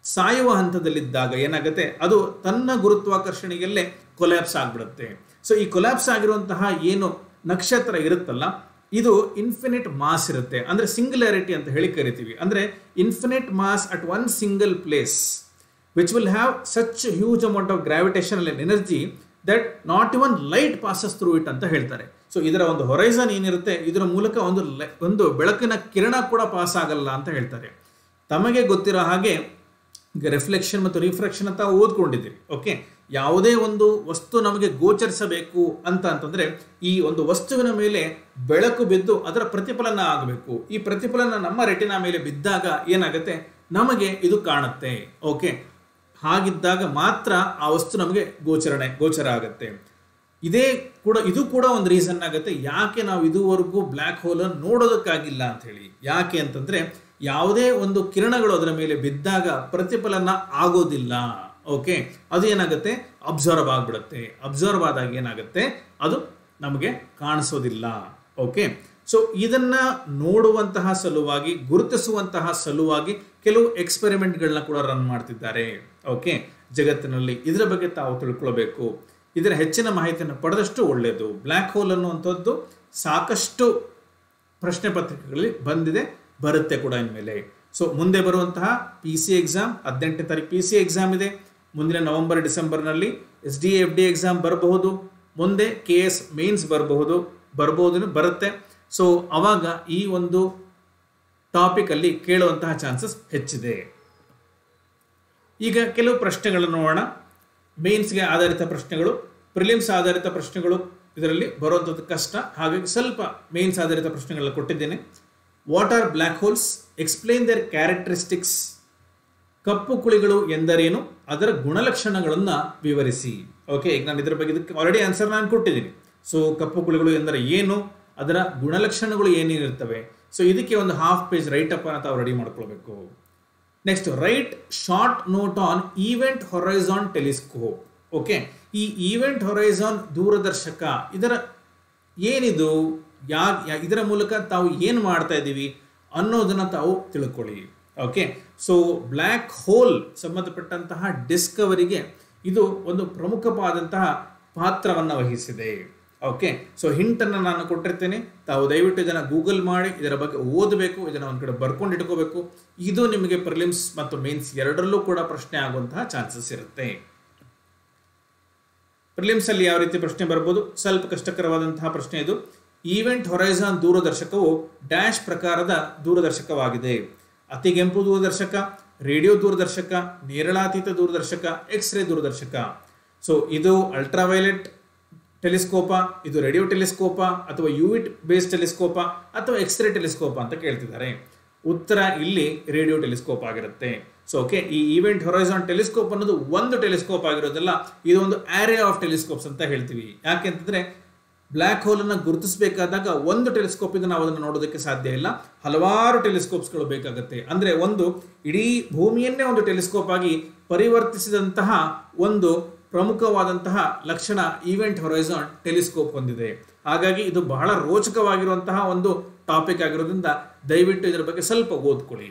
ಸಾಯುವ ಹಂತದಲ್ಲಿದ್ದಾಗ ಏನಾಗುತ್ತೆ ಅದು ತನ್ನ ಗುರುತ್ವಾಕರ್ಷಣೆಯಲ್ಲೇ ಕೊಲ್ಯಾಪ್ಸ್ ಆಗಿಬಿಡುತ್ತೆ ಸೊ ಈ ಕೊಲ್ಯಾಪ್ಸ್ ಆಗಿರುವಂತಹ ಏನು ನಕ್ಷತ್ರ ಇರುತ್ತಲ್ಲ ಇದು ಇನ್ಫಿನಿಟ್ ಮಾಸ್ ಇರುತ್ತೆ ಅಂದ್ರೆ ಸಿಂಗ್ಯುಲಾರಿಟಿ ಅಂತ ಹೇಳಿ ಕರಿತೀವಿ ಅಂದ್ರೆ infinite mass at one single place which will have such huge amount of gravitational energy that not even light passes through it ಅಂತ ಹೇಳ್ತಾರೆ ಸೊ ಇದರ ಒಂದು ಹೊರೈಸನ್ ಏನಿರುತ್ತೆ ಇದರ ಮೂಲಕ ಒಂದು ಲೆ- ಒಂದು ಬೆಳಕಿನ ಕಿರಣ ಕೂಡ ಪಾಸ್ ಆಗಲ್ಲ ಅಂತ ಹೇಳ್ತಾರೆ ತಮಗೆ ಗೊತ್ತಿರೋ ಹಾಗೆ ಈಗ ರಿಫ್ಲೆಕ್ಷನ್ ಮತ್ತು ರಿಫ್ಲೆಕ್ಷನ್ ಅಂತ ಓದ್ಕೊಂಡಿದ್ದೀರಿ ಓಕೆ ಯಾವುದೇ ಒಂದು ವಸ್ತು ನಮಗೆ ಗೋಚರಿಸಬೇಕು ಅಂತ ಅಂತಂದ್ರೆ ಈ ಒಂದು ವಸ್ತುವಿನ ಮೇಲೆ ಬೆಳಕು ಬಿದ್ದು ಅದರ ಪ್ರತಿಫಲನ ಆಗಬೇಕು ಈ ಪ್ರತಿಫಲನ ನಮ್ಮ ರೆಟಿನ ಮೇಲೆ ಬಿದ್ದಾಗ ಏನಾಗುತ್ತೆ ನಮಗೆ ಇದು ಕಾಣುತ್ತೆ ಓಕೆ ಹಾಗಿದ್ದಾಗ ಮಾತ್ರ ಆ ವಸ್ತು ನಮಗೆ ಗೋಚರಣೆ ಗೋಚರ ಆಗುತ್ತೆ ಇದೇ ಕೂಡ ಇದು ಕೂಡ ಒಂದು ರೀಸನ್ ಆಗುತ್ತೆ ಯಾಕೆ ನಾವು ಇದುವರೆಗೂ ಬ್ಲ್ಯಾಕ್ ಹೋಲ್ ನೋಡೋದಕ್ಕಾಗಿಲ್ಲ ಅಂತ ಹೇಳಿ ಯಾಕೆ ಅಂತಂದ್ರೆ ಯಾವುದೇ ಒಂದು ಕಿರಣಗಳು ಅದರ ಮೇಲೆ ಬಿದ್ದಾಗ ಪ್ರತಿಫಲನ ಆಗೋದಿಲ್ಲ ಓಕೆ ಅದು ಏನಾಗುತ್ತೆ ಅಬ್ಸರ್ವ್ ಆಗ್ಬಿಡುತ್ತೆ ಅಬ್ಸರ್ವ್ ಆದಾಗ ಏನಾಗುತ್ತೆ ಅದು ನಮಗೆ ಕಾಣಿಸೋದಿಲ್ಲ ಓಕೆ ಸೊ ಇದನ್ನ ನೋಡುವಂತಹ ಸಲುವಾಗಿ ಗುರುತಿಸುವಂತಹ ಸಲುವಾಗಿ ಕೆಲವು ಎಕ್ಸ್ಪೆರಿಮೆಂಟ್ಗಳನ್ನ ಕೂಡ ರನ್ ಮಾಡ್ತಿದ್ದಾರೆ ಓಕೆ ಜಗತ್ತಿನಲ್ಲಿ ಇದರ ಬಗ್ಗೆ ತಾವು ತಿಳ್ಕೊಳ್ಬೇಕು ಇದರ ಹೆಚ್ಚಿನ ಮಾಹಿತಿಯನ್ನು ಪಡೆದಷ್ಟು ಒಳ್ಳೆಯದು ಬ್ಲ್ಯಾಕ್ ಹೋಲ್ ಅನ್ನುವಂಥದ್ದು ಸಾಕಷ್ಟು ಪ್ರಶ್ನೆ ಪತ್ರಿಕೆಗಳಲ್ಲಿ ಬಂದಿದೆ ಬರುತ್ತೆ ಕೂಡ ಇನ್ಮೇಲೆ ಸೊ ಮುಂದೆ ಬರುವಂತಹ ಪಿ ಸಿ ಎಕ್ಸಾಮ್ ಹದಿನೆಂಟನೇ ತಾರೀಕು ಪಿ ಸಿ ಎಕ್ಸಾಮ್ ಇದೆ ಮುಂದಿನ ನವೆಂಬರ್ ಡಿಸೆಂಬರ್ನಲ್ಲಿ S D F D exam ಬರಬಹುದು ಮುಂದೆ ಕೆ ಎಸ್ ಮೇನ್ಸ್ ಬರಬಹುದು ಬರಬಹುದು ಬರುತ್ತೆ ಸೊ ಅವಾಗ ಈ ಒಂದು ಟಾಪಿಕ್ ಅಲ್ಲಿ ಕೇಳುವಂತಹ ಚಾನ್ಸಸ್ ಹೆಚ್ಚಿದೆ ಈಗ ಕೆಲವು ಪ್ರಶ್ನೆಗಳನ್ನು ನೋಡೋಣ ಮೇನ್ಸ್ಗೆ ಆಧಾರಿತ ಪ್ರಶ್ನೆಗಳು ಪ್ರಿಲಿಮ್ಸ್ ಆಧಾರಿತ ಪ್ರಶ್ನೆಗಳು ಇದರಲ್ಲಿ ಬರುವಂಥದ್ದು ಕಷ್ಟ ಹಾಗಾಗಿ ಸ್ವಲ್ಪ ಮೇನ್ಸ್ ಆಧಾರಿತ ಪ್ರಶ್ನೆಗಳನ್ನ ಕೊಟ್ಟಿದ್ದೇನೆ what are black holes explain their characteristics ಕಪ್ಪು ಕುಳಿಗಳು ಎಂದರೇನು ಅದರ ಗುಣಲಕ್ಷಣಗಳನ್ನು ವಿವರಿಸಿ ಓಕೆ ಈಗ ನಾನು ಇದರ ಬಗ್ಗೆ ಇದಕ್ಕೆ ಆಲ್ರೆಡಿ ಆನ್ಸರ್ ನಾನು ಕೊಟ್ಟಿದ್ದೀನಿ ಸೊ ಕಪ್ಪು ಕುಳಿಗಳು ಎಂದರೆ ಏನು ಅದರ ಗುಣಲಕ್ಷಣಗಳು ಏನೇನಿರ್ತವೆ ಸೊ ಇದಕ್ಕೆ ಒಂದು ಹಾಫ್ ಪೇಜ್ ರೈಟ್ ಅಪ್ ಅಂತ ತಾವು ರೆಡಿ ಮಾಡ್ಕೊಳ್ಬೇಕು next write short note on event horizon telescope okay ಈ ಈವೆಂಟ್ ಹೊರೈಸಾನ್ ದೂರದರ್ಶಕ ಇದರ ಏನಿದು ಯಾ ಯಾ- ಇದರ ಮೂಲಕ ತಾವು ಏನು ಮಾಡ್ತಾ ಇದ್ದೀವಿ ಅನ್ನೋದನ್ನ ತಾವು ತಿಳ್ಕೊಳ್ಳಿ ಓಕೆ ಸೊ ಬ್ಲ್ಯಾಕ್ ಹೋಲ್ ಸಂಬಂಧಪಟ್ಟಂತಹ ಡಿಸ್ಕವರಿಗೆ ಇದು ಒಂದು ಪ್ರಮುಖವಾದಂತಹ ಪಾತ್ರವನ್ನು ವಹಿಸಿದೆ ಓಕೆ ಸೊ ಹಿಂಟನ್ನು ನಾನು ಕೊಟ್ಟಿರ್ತೇನೆ ತಾವು ದಯವಿಟ್ಟು ಇದನ್ನು ಗೂಗಲ್ ಮಾಡಿ ಇದರ ಬಗ್ಗೆ ಓದಬೇಕು ಇದನ್ನು ಒಂದು ಕಡೆ ಬರ್ಕೊಂಡು ಇಟ್ಕೋಬೇಕು ಇದು ನಿಮಗೆ ಪ್ರಿಲಿಮ್ಸ್ ಮತ್ತು ಮೇನ್ಸ್ ಎರಡರಲ್ಲೂ ಕೂಡ ಪ್ರಶ್ನೆ ಆಗುವಂತಹ ಚಾನ್ಸಸ್ ಇರುತ್ತೆ ಪ್ರಿಲಿಮ್ಸ್ ಅಲ್ಲಿ ಯಾವ ರೀತಿ ಪ್ರಶ್ನೆ ಬರ್ಬೋದು ಸ್ವಲ್ಪ ಕಷ್ಟಕರವಾದಂತಹ ಪ್ರಶ್ನೆ ಇದು ಈವೆಂಟ್ ಹೊರೈಸಾನ್ ದೂರದರ್ಶಕವು ಡ್ಯಾಶ್ ಪ್ರಕಾರದ ದೂರದರ್ಶಕವಾಗಿದೆ ಅತಿಗೆಂಪು ದೂರದರ್ಶಕ ರೇಡಿಯೋ ದೂರದರ್ಶಕ ನೇರಳಾತೀತ ದೂರದರ್ಶಕ ಎಕ್ಸ್ರೇ ದೂರದರ್ಶಕ ಸೊ ಇದು ಅಲ್ಟ್ರಾವೈಲೆಟ್ ಟೆಲಿಸ್ಕೋಪ ಇದು ರೇಡಿಯೋ ಟೆಲಿಸ್ಕೋಪ ಅಥವಾ ಯುವಿಟ್ ಬೇಸ್ ಟೆಲಿಸ್ಕೋಪ ಅಥವಾ ಎಕ್ಸ್ರೇ ಟೆಲಿಸ್ಕೋಪ ಅಂತ ಕೇಳ್ತಿದ್ದಾರೆ ಉತ್ತರ ಇಲ್ಲಿ ರೇಡಿಯೋ ಟೆಲಿಸ್ಕೋಪ್ ಆಗಿರುತ್ತೆ ಸೊ ಓಕೆ ಈ ಈವೆಂಟ್ ಹೊರೈಸಾನ್ ಟೆಲಿಸ್ಕೋಪ್ ಅನ್ನೋದು ಒಂದು ಟೆಲಿಸ್ಕೋಪ್ ಆಗಿರೋದಲ್ಲ ಇದು ಒಂದು ಆರೇ ಆಫ್ ಟೆಲಿಸ್ಕೋಪ್ಸ್ ಅಂತ ಹೇಳ್ತೀವಿ ಯಾಕೆಂತಂದ್ರೆ ಬ್ಲ್ಯಾಕ್ ಹೋಲ್ ಅನ್ನ ಗುರುತಿಸಬೇಕಾದಾಗ ಒಂದು ಟೆಲಿಸ್ಕೋಪ್ ಇಂದ ನಾವು ಅದನ್ನು ನೋಡೋದಕ್ಕೆ ಸಾಧ್ಯ ಇಲ್ಲ ಹಲವಾರು ಟೆಲಿಸ್ಕೋಪ್ಸ್ಗಳು ಬೇಕಾಗುತ್ತೆ ಅಂದ್ರೆ ಒಂದು ಇಡೀ ಭೂಮಿಯನ್ನೇ ಒಂದು ಟೆಲಿಸ್ಕೋಪ್ ಆಗಿ ಪರಿವರ್ತಿಸಿದಂತಹ ಒಂದು ಪ್ರಮುಖವಾದಂತಹ ಲಕ್ಷಣ ಈವೆಂಟ್ ಹೊರೈಸಾನ್ ಟೆಲಿಸ್ಕೋಪ್ ಹೊಂದಿದೆ ಹಾಗಾಗಿ ಇದು ಬಹಳ ರೋಚಕವಾಗಿರುವಂತಹ ಒಂದು ಟಾಪಿಕ್ ಆಗಿರೋದ್ರಿಂದ ದಯವಿಟ್ಟು ಇದರ ಬಗ್ಗೆ ಸ್ವಲ್ಪ ಓದ್ಕೊಳ್ಳಿ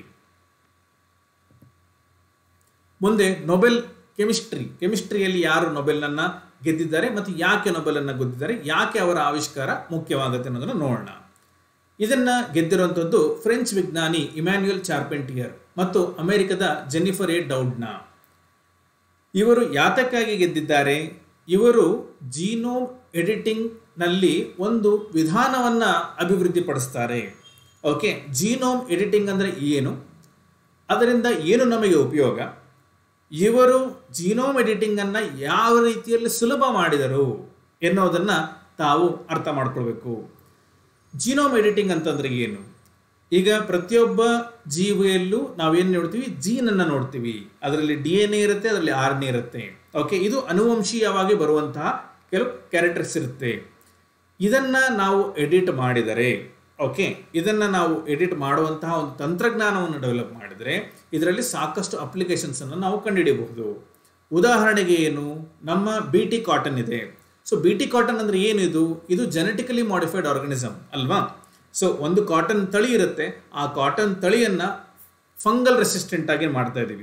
ಮುಂದೆ ನೊಬೆಲ್ ಕೆಮಿಸ್ಟ್ರಿ ಕೆಮಿಸ್ಟ್ರಿಯಲ್ಲಿ ಯಾರು ನೊಬೆಲ್ನನ್ನ ಗೆದ್ದಿದ್ದಾರೆ ಮತ್ತು ಯಾಕೆ ನೊಬೆಲ್ ಅನ್ನ ಗೆದ್ದಿದ್ದಾರೆ ಯಾಕೆ ಅವರ ಆವಿಷ್ಕಾರ ಮುಖ್ಯವಾಗುತ್ತೆ ಅನ್ನೋದನ್ನು ನೋಡೋಣ ಇದನ್ನ ಗೆದ್ದಿರುವಂಥದ್ದು ಫ್ರೆಂಚ್ ವಿಜ್ಞಾನಿ ಇಮ್ಯಾನ್ಯುಯಲ್ ಚಾರ್ಪೆಂಟಿಯರ್ ಮತ್ತು ಅಮೆರಿಕದ ಜೆನಿಫರ್ ಎ ಡೌಡ್ನಾ ಇವರು ಯಾತಕ್ಕಾಗಿ ಗೆದ್ದಿದ್ದಾರೆ ಇವರು ಜೀನೋಮ್ ಎಡಿಟಿಂಗ್ ನಲ್ಲಿ ಒಂದು ವಿಧಾನವನ್ನ ಅಭಿವೃದ್ಧಿಪಡಿಸ್ತಾರೆ ಓಕೆ ಜೀನೋಮ್ ಎಡಿಟಿಂಗ್ ಅಂದ್ರೆ ಏನು ಅದರಿಂದ ಏನು ನಮಗೆ ಉಪಯೋಗ ಇವರು ಜೀನೋಮ್ ಎಡಿಟಿಂಗ್ ಅನ್ನ ಯಾವ ರೀತಿಯಲ್ಲಿ ಸುಲಭ ಮಾಡಿದರು ಎನ್ನುವುದನ್ನ ತಾವು ಅರ್ಥ ಮಾಡ್ಕೊಳ್ಬೇಕು ಜೀನೋಮ್ ಎಡಿಟಿಂಗ್ ಅಂತಂದ್ರೆ ಏನು ಈಗ ಪ್ರತಿಯೊಬ್ಬ ಜೀವಿಯಲ್ಲೂ ನಾವೇನು ನೋಡ್ತೀವಿ ಜೀನ್ ಅನ್ನ ನೋಡ್ತೀವಿ ಅದರಲ್ಲಿ ಡಿ ಎನ್ ಎ ಇರುತ್ತೆ ಅದರಲ್ಲಿ ಆರ್ ಎನ್ ಎ ಇರುತ್ತೆ ಓಕೆ ಇದು ಅನುವಂಶೀಯವಾಗಿ ಬರುವಂತಹ ಕೆಲವು ಕ್ಯಾರೆಕ್ಟರ್ಸ್ ಇರುತ್ತೆ ಇದನ್ನ ನಾವು ಎಡಿಟ್ ಮಾಡಿದರೆ ಓಕೆ ಇದನ್ನ ನಾವು ಎಡಿಟ್ ಮಾಡುವಂತಹ ಒಂದು ತಂತ್ರಜ್ಞಾನವನ್ನು ಡೆವಲಪ್ ಮಾಡಿದರೆ ಇದರಲ್ಲಿ ಸಾಕಷ್ಟು ಅಪ್ಲಿಕೇಶನ್ಸ್ ಅನ್ನು ನಾವು ಕಂಡುಹಿಡಿಯಬಹುದು ಉದಾಹರಣೆಗೆ ಏನು ನಮ್ಮ ಬಿ ಟಿ ಕಾಟನ್ ಇದೆ ಸೊ ಬಿ ಟಿ ಕಾಟನ್ ಅಂದ್ರೆ ಏನಿದು ಇದು ಜೆನೆಟಿಕಲಿ ಮಾಡಿಫೈಡ್ ಆರ್ಗನಿಸಮ್ ಅಲ್ವಾ ಸೊ ಒಂದು ಕಾಟನ್ ತಳಿ ಇರುತ್ತೆ ಆ ಕಾಟನ್ ತಳಿಯನ್ನ ಫಂಗಲ್ ರೆಸಿಸ್ಟೆಂಟ್ ಆಗಿ ಮಾಡ್ತಾ ಇದೀವಿ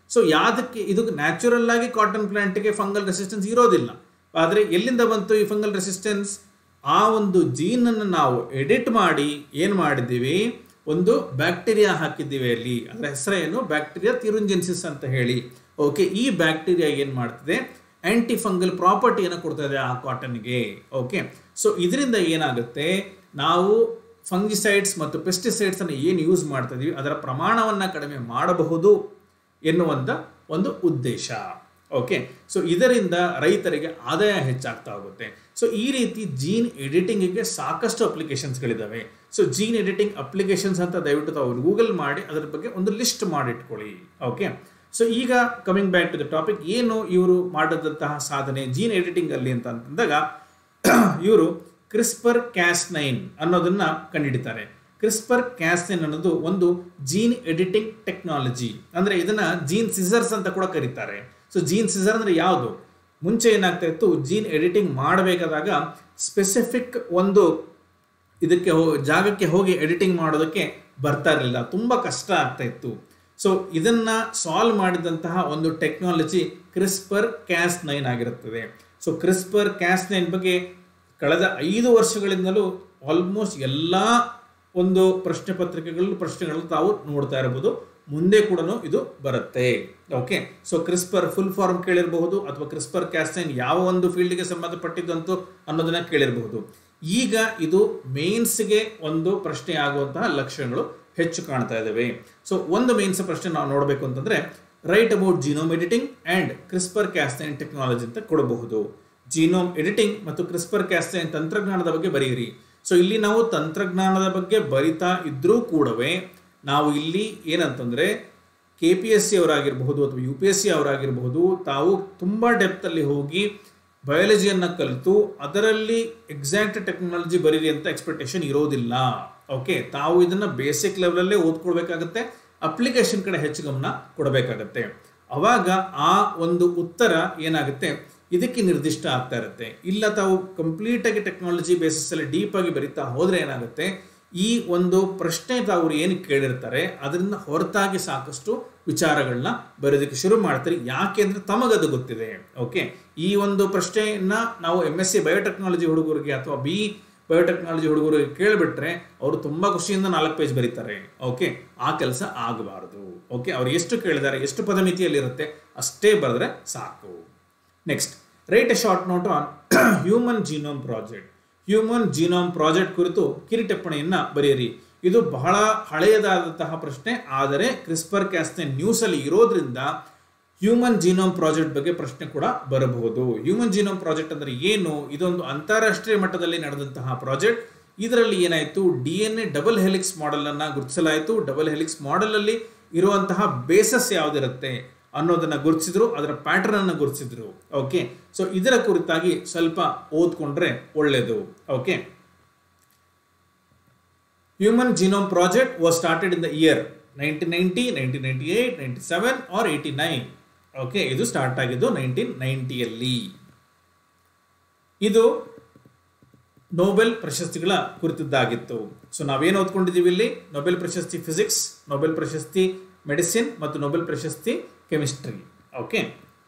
ಸೊ ಯಾವ್ದಕ್ಕೆ ಇದು ನ್ಯಾಚುರಲ್ ಆಗಿ ಕಾಟನ್ ಪ್ಲಾಂಟ್ಗೆ ಫಂಗಲ್ ರೆಸಿಸ್ಟೆನ್ಸ್ ಇರೋದಿಲ್ಲ ಆದರೆ ಎಲ್ಲಿಂದ ಬಂತು ಈ ಫಂಗಲ್ ರೆಸಿಸ್ಟೆನ್ಸ್ ಆ ಒಂದು ಜೀನನ್ನು ನಾವು ಎಡಿಟ್ ಮಾಡಿ ಏನು ಮಾಡಿದ್ದೀವಿ ಒಂದು ಬ್ಯಾಕ್ಟೀರಿಯಾ ಹಾಕಿದ್ದೀವಿ ಅಲ್ಲಿ ಅದರ ಹೆಸರೇನು ಬ್ಯಾಕ್ಟೀರಿಯಾ ತಿರುಂಜೆನ್ಸಿಸ್ ಅಂತ ಹೇಳಿ ಓಕೆ ಈ ಬ್ಯಾಕ್ಟೀರಿಯಾ ಏನು ಮಾಡ್ತದೆ ಆಂಟಿ ಫಂಗಲ್ ಪ್ರಾಪರ್ಟಿಯನ್ನು ಕೊಡ್ತದೆ ಆ ಕಾಟನ್ಗೆ ಓಕೆ ಸೊ ಇದರಿಂದ ಏನಾಗುತ್ತೆ ನಾವು ಫಂಗಿಸೈಡ್ಸ್ ಮತ್ತು ಪೆಸ್ಟಿಸೈಡ್ಸ್ ಅನ್ನು ಏನು ಯೂಸ್ ಮಾಡ್ತಾ ಇದೀವಿ ಅದರ ಪ್ರಮಾಣವನ್ನು ಕಡಿಮೆ ಮಾಡಬಹುದು ಎನ್ನುವಂಥ ಒಂದು ಉದ್ದೇಶ ಓಕೆ ಸೊ ಇದರಿಂದ ರೈತರಿಗೆ ಆದಾಯ ಹೆಚ್ಚಾಗ್ತಾ ಹೋಗುತ್ತೆ ಸೊ ಈ ರೀತಿ ಜೀನ್ ಎಡಿಟಿಂಗಿಗೆ ಸಾಕಷ್ಟು ಅಪ್ಲಿಕೇಶನ್ಸ್ಗಳಿದ್ದಾವೆ ಸೊ ಜೀನ್ ಎಡಿಟಿಂಗ್ ಅಪ್ಲಿಕೇಶನ್ಸ್ ಅಂತ ದಯವಿಟ್ಟು ತಾವು ಗೂಗಲ್ ಮಾಡಿ ಅದರ ಬಗ್ಗೆ ಒಂದು ಲಿಸ್ಟ್ ಮಾಡಿಟ್ಕೊಳ್ಳಿ ಓಕೆ ಸೊ ಈಗ coming back to the topic ಏನು ಇವರು ಮಾಡಿದಂತಹ ಸಾಧನೆ ಜೀನ್ ಎಡಿಟಿಂಗ್ ಅಲ್ಲಿ ಅಂತ ಅಂತಂದಾಗ ಇವರು ಕ್ರಿಸ್ಪರ್ ಕ್ಯಾಸ್ ನೈನ್ ಅನ್ನೋದನ್ನ ಕಂಡುಹಿಡಿತಾರೆ ಕ್ರಿಸ್ಪರ್ ಕ್ಯಾಸ್ ನೈನ್ ಅನ್ನೋದು ಒಂದು ಜೀನ್ ಎಡಿಟಿಂಗ್ ಟೆಕ್ನಾಲಜಿ ಅಂದ್ರೆ ಇದನ್ನ ಜೀನ್ ಸಿಸರ್ಸ್ ಅಂತ ಕೂಡ ಕರೀತಾರೆ ಸೊ ಜೀನ್ ಸಿಸರ್ ಅಂದ್ರೆ ಯಾವುದು ಮುಂಚೆ ಏನಾಗ್ತಾ ಇತ್ತು ಜೀನ್ ಎಡಿಟಿಂಗ್ ಮಾಡಬೇಕಾದಾಗ ಸ್ಪೆಸಿಫಿಕ್ ಒಂದು ಇದಕ್ಕೆ ಹೋ ಜಾಗಕ್ಕೆ ಹೋಗಿ ಎಡಿಟಿಂಗ್ ಮಾಡೋದಕ್ಕೆ ಬರ್ತಾ ಇರಲಿಲ್ಲ ತುಂಬ ಕಷ್ಟ ಆಗ್ತಾ ಇತ್ತು ಸೊ ಇದನ್ನ ಸಾಲ್ವ್ ಮಾಡಿದಂತಹ ಒಂದು ಟೆಕ್ನಾಲಜಿ ಕ್ರಿಸ್ಪರ್ ಕ್ಯಾಸ್ ನೈನ್ ಆಗಿರುತ್ತದೆ ಸೊ ಕ್ರಿಸ್ಪರ್ ಕ್ಯಾಸ್ ನೈನ್ ಬಗ್ಗೆ ಕಳೆದ ಐದು ವರ್ಷಗಳಿಂದಲೂ ಆಲ್ಮೋಸ್ಟ್ ಎಲ್ಲ ಒಂದು ಪ್ರಶ್ನೆ ಪತ್ರಿಕೆಗಳು ಪ್ರಶ್ನೆಗಳು ತಾವು ನೋಡ್ತಾ ಇರಬಹುದು ಮುಂದೆ ಕೂಡ ಇದು ಬರುತ್ತೆ okay so CRISPR full form ಕೇಳಿರಬಹುದು ಅಥವಾ ಕ್ರಿಸ್ಪರ್ ಕ್ಯಾಸ್ಟೈನ್ ಯಾವ ಒಂದು ಫೀಲ್ಡ್ಗೆ ಸಂಬಂಧಪಟ್ಟಿದ್ದಂತೂ ಅನ್ನೋದನ್ನ ಕೇಳಿರಬಹುದು ಈಗ ಇದು ಮೇನ್ಸ್ಗೆ ಒಂದು ಪ್ರಶ್ನೆ ಆಗುವಂತಹ ಲಕ್ಷಣಗಳು ಹೆಚ್ಚು ಕಾಣ್ತಾ ಇದ್ದಾವೆ ಸೊ ಒಂದು ಮೇನ್ಸ್ ಪ್ರಶ್ನೆ ನಾವು ನೋಡಬೇಕು ಅಂತಂದ್ರೆ write about genome editing and CRISPR Cas nine technology ಅಂತ ಕೊಡಬಹುದು ಜೀನೋಮ್ ಎಡಿಟಿಂಗ್ ಮತ್ತು ಕ್ರಿಸ್ಪರ್ ಕ್ಯಾಸ್ಟೈನ್ ತಂತ್ರಜ್ಞಾನದ ಬಗ್ಗೆ ಬರೆಯಿರಿ ಸೊ ಇಲ್ಲಿ ನಾವು ತಂತ್ರಜ್ಞಾನದ ಬಗ್ಗೆ ಬರಿತಾ ಇದ್ರೂ ಕೂಡವೇ ನಾವು ಇಲ್ಲಿ ಏನಂತಂದ್ರೆ ಕೆ ಪಿ ಎಸ್ ಸಿ ಅವರಾಗಿರಬಹುದು ಅಥವಾ ಯು ಪಿ ಎಸ್ ಸಿ ಅವರಾಗಿರಬಹುದು ತಾವು ತುಂಬ ಡೆಪ್ತಲ್ಲಿ ಹೋಗಿ ಬಯಾಲಜಿಯನ್ನು ಕಲಿತು ಅದರಲ್ಲಿ ಎಕ್ಸಾಕ್ಟ್ ಟೆಕ್ನಾಲಜಿ ಬರೀರಿ ಅಂತ ಎಕ್ಸ್ಪೆಕ್ಟೇಷನ್ ಇರೋದಿಲ್ಲ ಓಕೆ ತಾವು ಇದನ್ನ ಬೇಸಿಕ್ ಲೆವೆಲಲ್ಲೇ ಓದ್ಕೊಳ್ಬೇಕಾಗತ್ತೆ ಅಪ್ಲಿಕೇಶನ್ ಕಡೆ ಹೆಚ್ಚು ಗಮನ ಕೊಡಬೇಕಾಗತ್ತೆ ಅವಾಗ ಆ ಒಂದು ಉತ್ತರ ಏನಾಗುತ್ತೆ ಇದಕ್ಕೆ ನಿರ್ದಿಷ್ಟ ಆಗ್ತಾ ಇರುತ್ತೆ ಇಲ್ಲ ತಾವು ಕಂಪ್ಲೀಟ್ ಆಗಿ ಟೆಕ್ನಾಲಜಿ ಬೇಸಿಸ್ ಅಲ್ಲಿ ಡೀಪ್ ಆಗಿ ಬರಿತಾ ಹೋದ್ರೆ ಏನಾಗುತ್ತೆ ಈ ಒಂದು ಪ್ರಶ್ನೆ ತಾವು ಏನು ಕೇಳಿರ್ತಾರೆ ಅದರಿಂದ ಹೊರತಾಗಿ ಸಾಕಷ್ಟು ವಿಚಾರಗಳನ್ನ ಬರೆಯೋದಕ್ಕೆ ಶುರು ಮಾಡ್ತಾರೆ ಯಾಕೆ ಅಂದ್ರೆ ತಮಗದು ಗೊತ್ತಿದೆ ಓಕೆ ಈ ಒಂದು ಪ್ರಶ್ನೆಯನ್ನ ನಾವು ಎಂ ಎಸ್ ಸಿ ಬಯೋಟೆಕ್ನಾಲಜಿ ಹುಡುಗರಿಗೆ ಅಥವಾ ಬಿ ಬಯೋಟೆಕ್ನಾಲಜಿ ಹುಡುಗರಿಗೆ ಕೇಳಿಬಿಟ್ರೆ ಅವರು ತುಂಬಾ ಖುಷಿಯಿಂದ ನಾಲ್ಕು ಪೇಜ್ ಬರೀತಾರೆ ಓಕೆ ಆ ಕೆಲಸ ಆಗಬಾರದು ಓಕೆ ಅವ್ರು ಎಷ್ಟು ಕೇಳಿದ್ದಾರೆ ಎಷ್ಟು ಪದಮಿತಿಯಲ್ಲಿ ಇರುತ್ತೆ ಅಷ್ಟೇ ಬರೆದ್ರೆ ಸಾಕು next write a short note on human genome project human genome project ಕುರಿತು ಕಿರಿಟಿಪ್ಪಣಿಯನ್ನ ಬರೆಯಿರಿ ಇದು ಬಹಳ ಹಳೆಯದಾದಂತಹ ಪ್ರಶ್ನೆ ಆದರೆ ಕ್ರಿಸ್ಪರ್ ಕ್ಯಾಸ್ನೆ ನ್ಯೂಸ್ ಅಲ್ಲಿ ಇರೋದ್ರಿಂದ ಹ್ಯೂಮನ್ ಜೀನೋಮ್ ಪ್ರಾಜೆಕ್ಟ್ ಬಗ್ಗೆ ಪ್ರಶ್ನೆ ಕೂಡ ಬರಬಹುದು ಹ್ಯೂಮನ್ ಜೀನೋಮ್ ಪ್ರಾಜೆಕ್ಟ್ ಅಂದ್ರೆ ಏನು ಇದೊಂದು ಅಂತಾರಾಷ್ಟ್ರೀಯ ಮಟ್ಟದಲ್ಲಿ ನಡೆದಂತಹ ಪ್ರಾಜೆಕ್ಟ್ ಇದರಲ್ಲಿ ಏನಾಯಿತು D N A double helix model ಅನ್ನ ಗುರುತಿಸಲಾಯಿತು ಡಬಲ್ ಹೆಲಿಕ್ಸ್ ಮಾಡೆಲ್ ಅಲ್ಲಿ ಇರುವಂತಹ ಬೇಸಸ್ ಯಾವ್ದಿರುತ್ತೆ ಅನ್ನೋದನ್ನ ಗುರುತಿಸಿದ್ರು ಅದರ ಪ್ಯಾಟರ್ನ್ ಅನ್ನು ಗುರುತಿಸಿದ್ರು ಓಕೆ ಸೊ ಇದರ ಕುರಿತಾಗಿ ಸ್ವಲ್ಪ ಓದ್ಕೊಂಡ್ರೆ ಒಳ್ಳೆಯದು okay human genome project was started in the year nineteen ninety nineteen ninety eight ninety seven or eighty nine okay ಇದು ಸ್ಟಾರ್ಟ್ ಆಗಿದ್ದು ನೈನ್ಟೀನ್ ನೈನ್ಟಿಯಲ್ಲಿ ಇದು ನೊಬೆಲ್ ಪ್ರಶಸ್ತಿಗಳ ಕುರಿತದ್ದಾಗಿತ್ತು ಸೊ ನಾವೇನು ಓದ್ಕೊಂಡಿದ್ದೀವಿ ಇಲ್ಲಿ ನೊಬೆಲ್ ಪ್ರಶಸ್ತಿ ಫಿಸಿಕ್ಸ್ ನೊಬೆಲ್ ಪ್ರಶಸ್ತಿ ಮೆಡಿಸಿನ್ ಮತ್ತು ನೊಬೆಲ್ ಪ್ರಶಸ್ತಿ ಕೆಮಿಸ್ಟ್ರಿ ಓಕೆ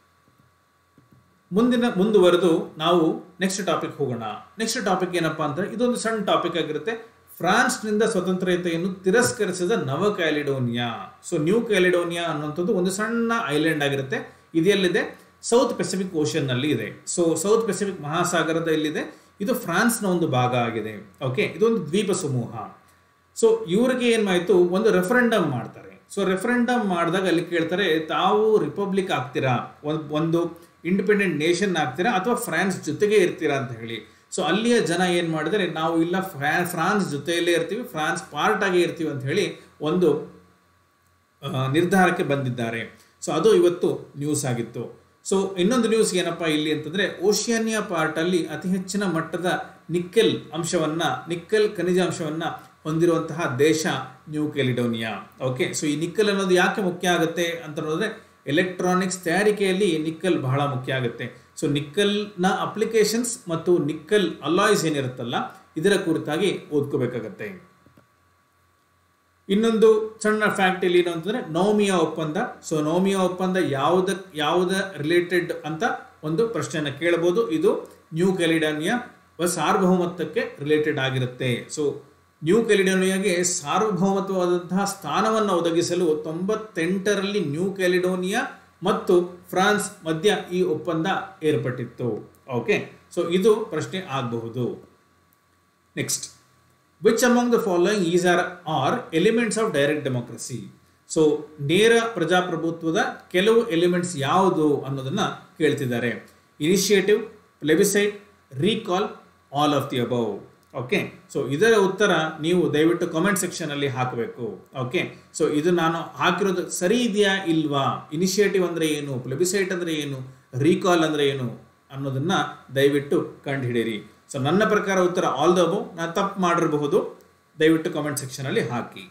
ಮುಂದಿನ ಮುಂದುವರೆದು ನಾವು ನೆಕ್ಸ್ಟ್ ಟಾಪಿಕ್ ಹೋಗೋಣ ನೆಕ್ಸ್ಟ್ ಟಾಪಿಕ್ ಏನಪ್ಪಾ ಅಂದ್ರೆ ಇದೊಂದು ಸಣ್ಣ ಟಾಪಿಕ್ ಆಗಿರುತ್ತೆ ಫ್ರಾನ್ಸ್ನಿಂದ ಸ್ವತಂತ್ರತೆಯನ್ನು ತಿರಸ್ಕರಿಸಿದ ನವ ಕ್ಯಾಲಿಡೋನಿಯಾ ಸೊ ನ್ಯೂ ಕ್ಯಾಲಿಡೋನಿಯಾ ಅನ್ನುವಂಥದ್ದು ಒಂದು ಸಣ್ಣ ಐಲ್ಯಾಂಡ್ ಆಗಿರುತ್ತೆ ಇದೆಲ್ಲಿದೆ ಸೌತ್ ಪೆಸಿಫಿಕ್ ಓಷನ್ ನಲ್ಲಿ ಇದೆ ಸೊ ಸೌತ್ ಪೆಸಿಫಿಕ್ ಮಹಾಸಾಗರದ ಇಲ್ಲಿದೆ ಇದು ಫ್ರಾನ್ಸ್ನ ಒಂದು ಭಾಗ ಆಗಿದೆ ಓಕೆ ಇದೊಂದು ದ್ವೀಪ ಸಮೂಹ ಸೊ ಇವ್ರಿಗೆ ಏನಾಯ್ತು ಒಂದು ರೆಫರೆಂಡಮ್ ಮಾಡ್ತಾರೆ ಸೊ ರೆಫರೆಂಡಮ್ ಮಾಡಿದಾಗ ಅಲ್ಲಿ ಕೇಳ್ತಾರೆ ತಾವು ರಿಪಬ್ಲಿಕ್ ಆಗ್ತೀರಾ ಒಂದು ಒಂದು ಇಂಡಿಪೆಂಡೆಂಟ್ ನೇಷನ್ ಆಗ್ತೀರಾ ಅಥವಾ ಫ್ರಾನ್ಸ್ ಜೊತೆಗೆ ಇರ್ತೀರಾ ಅಂತ ಹೇಳಿ ಸೊ ಅಲ್ಲಿಯ ಜನ ಏನು ಮಾಡಿದರೆ ನಾವು ಇಲ್ಲ ಫ್ರಾನ್ಸ್ ಜೊತೆಯಲ್ಲೇ ಇರ್ತೀವಿ ಫ್ರಾನ್ಸ್ ಪಾರ್ಟ್ ಆಗಿ ಇರ್ತೀವಿ ಅಂತ ಹೇಳಿ ಒಂದು ನಿರ್ಧಾರಕ್ಕೆ ಬಂದಿದ್ದಾರೆ ಸೊ ಅದು ಇವತ್ತು ನ್ಯೂಸ್ ಆಗಿತ್ತು ಸೊ ಇನ್ನೊಂದು ನ್ಯೂಸ್ ಏನಪ್ಪಾ ಇಲ್ಲಿ ಅಂತಂದ್ರೆ ಓಷಿಯಾನಿಯಾ ಪಾರ್ಟ್ ಅಲ್ಲಿ ಅತಿ ಹೆಚ್ಚಿನ ಮಟ್ಟದ ನಿಕ್ಕೆಲ್ ಅಂಶವನ್ನ ನಿಕ್ಕೆಲ್ ಖನಿಜಾಂಶವನ್ನ ಹೊಂದಿರುವಂತಹ ದೇಶ ನ್ಯೂ ಕೆಲಿಡೋನಿಯಾ ಓಕೆ ಸೊ ಈ ನಿಕ್ಕಲ್ ಅನ್ನೋದು ಯಾಕೆ ಮುಖ್ಯ ಆಗುತ್ತೆ ಅಂತ ನೋಡಿದ್ರೆ ಎಲೆಕ್ಟ್ರಾನಿಕ್ಸ್ ತಯಾರಿಕೆಯಲ್ಲಿ ನಿಕ್ಕಲ್ ಬಹಳ ಮುಖ್ಯ ಆಗುತ್ತೆ ಸೊ ನಿಕ್ಕಲ್ನ ಅಪ್ಲಿಕೇಶನ್ಸ್ ಮತ್ತು ನಿಕ್ಕಲ್ ಅಲಾಯ್ಸ್ ಏನಿರುತ್ತಲ್ಲ ಇದರ ಕುರಿತಾಗಿ ಓದ್ಕೋಬೇಕಾಗತ್ತೆ ಇನ್ನೊಂದು ಸಣ್ಣ ಫ್ಯಾಕ್ಟ್ ಇಲ್ಲಿ ಏನು ಅಂತಂದ್ರೆ ನೌಮಿಯಾ ಒಪ್ಪಂದ ಸೊ ನೌಮಿಯಾ ಒಪ್ಪಂದ ಯಾವುದ ಯಾವುದ ರಿಲೇಟೆಡ್ ಅಂತ ಒಂದು ಪ್ರಶ್ನೆಯನ್ನು ಕೇಳಬಹುದು ಇದು ನ್ಯೂ ಕ್ಯಾಲಿಡಾನಿಯಾ ಸಾರ್ವಭೌಮತ್ವಕ್ಕೆ ರಿಲೇಟೆಡ್ ಆಗಿರುತ್ತೆ ಸೊ ನ್ಯೂ ಕ್ಯಾಲಿಡೋನಿಯಾಗೆ ಸಾರ್ವಭೌಮತ್ವವಾದಂತಹ ಸ್ಥಾನವನ್ನು ಒದಗಿಸಲು ತೊಂಬತ್ತೆಂಟರಲ್ಲಿ ನ್ಯೂ ಕ್ಯಾಲಿಡೋನಿಯಾ ಮತ್ತು ಫ್ರಾನ್ಸ್ ಮಧ್ಯ ಈ ಒಪ್ಪಂದ ಏರ್ಪಟ್ಟಿತ್ತು ಓಕೆ ಸೊ ಇದು ಪ್ರಶ್ನೆ ಆಗಬಹುದು next which among the following is are are elements of direct democracy so ನೇರ ಪ್ರಜಾಪ್ರಭುತ್ವದ ಕೆಲವು ಎಲಿಮೆಂಟ್ಸ್ ಯಾವುದು ಅನ್ನೋದನ್ನ ಕೇಳ್ತಿದ್ದಾರೆ initiative plebiscite recall all of the above okay so ಇದರ ಉತ್ತರ ನೀವು ದಯವಿಟ್ಟು ಕಾಮೆಂಟ್ ಸೆಕ್ಷನ್ ಅಲ್ಲಿ ಹಾಕಬೇಕು ಓಕೆ ಸೊ ಇದು ನಾನು ಹಾಕಿರೋದು ಸರಿ ಇದೆಯಾ ಇಲ್ವಾ ಇನಿಷಿಯೇಟಿವ್ ಅಂದ್ರೆ ಏನು ಪ್ಲೆಬಿಸೈಟ್ ಅಂದ್ರೆ ಏನು ರೀಕಾಲ್ ಅಂದ್ರೆ ಏನು ಅನ್ನೋದನ್ನ ದಯವಿಟ್ಟು ಕಂಡುಹಿಡಿಯಿರಿ ಸೊ ನನ್ನ ಪ್ರಕಾರ ಉತ್ತರ ಆಲ್ ದ ಅಬೌವ್ ನಾನು ತಪ್ಪು ಮಾಡಿರಬಹುದು ದಯವಿಟ್ಟು ಕಾಮೆಂಟ್ ಸೆಕ್ಷನ್ ಅಲ್ಲಿ ಹಾಕಿ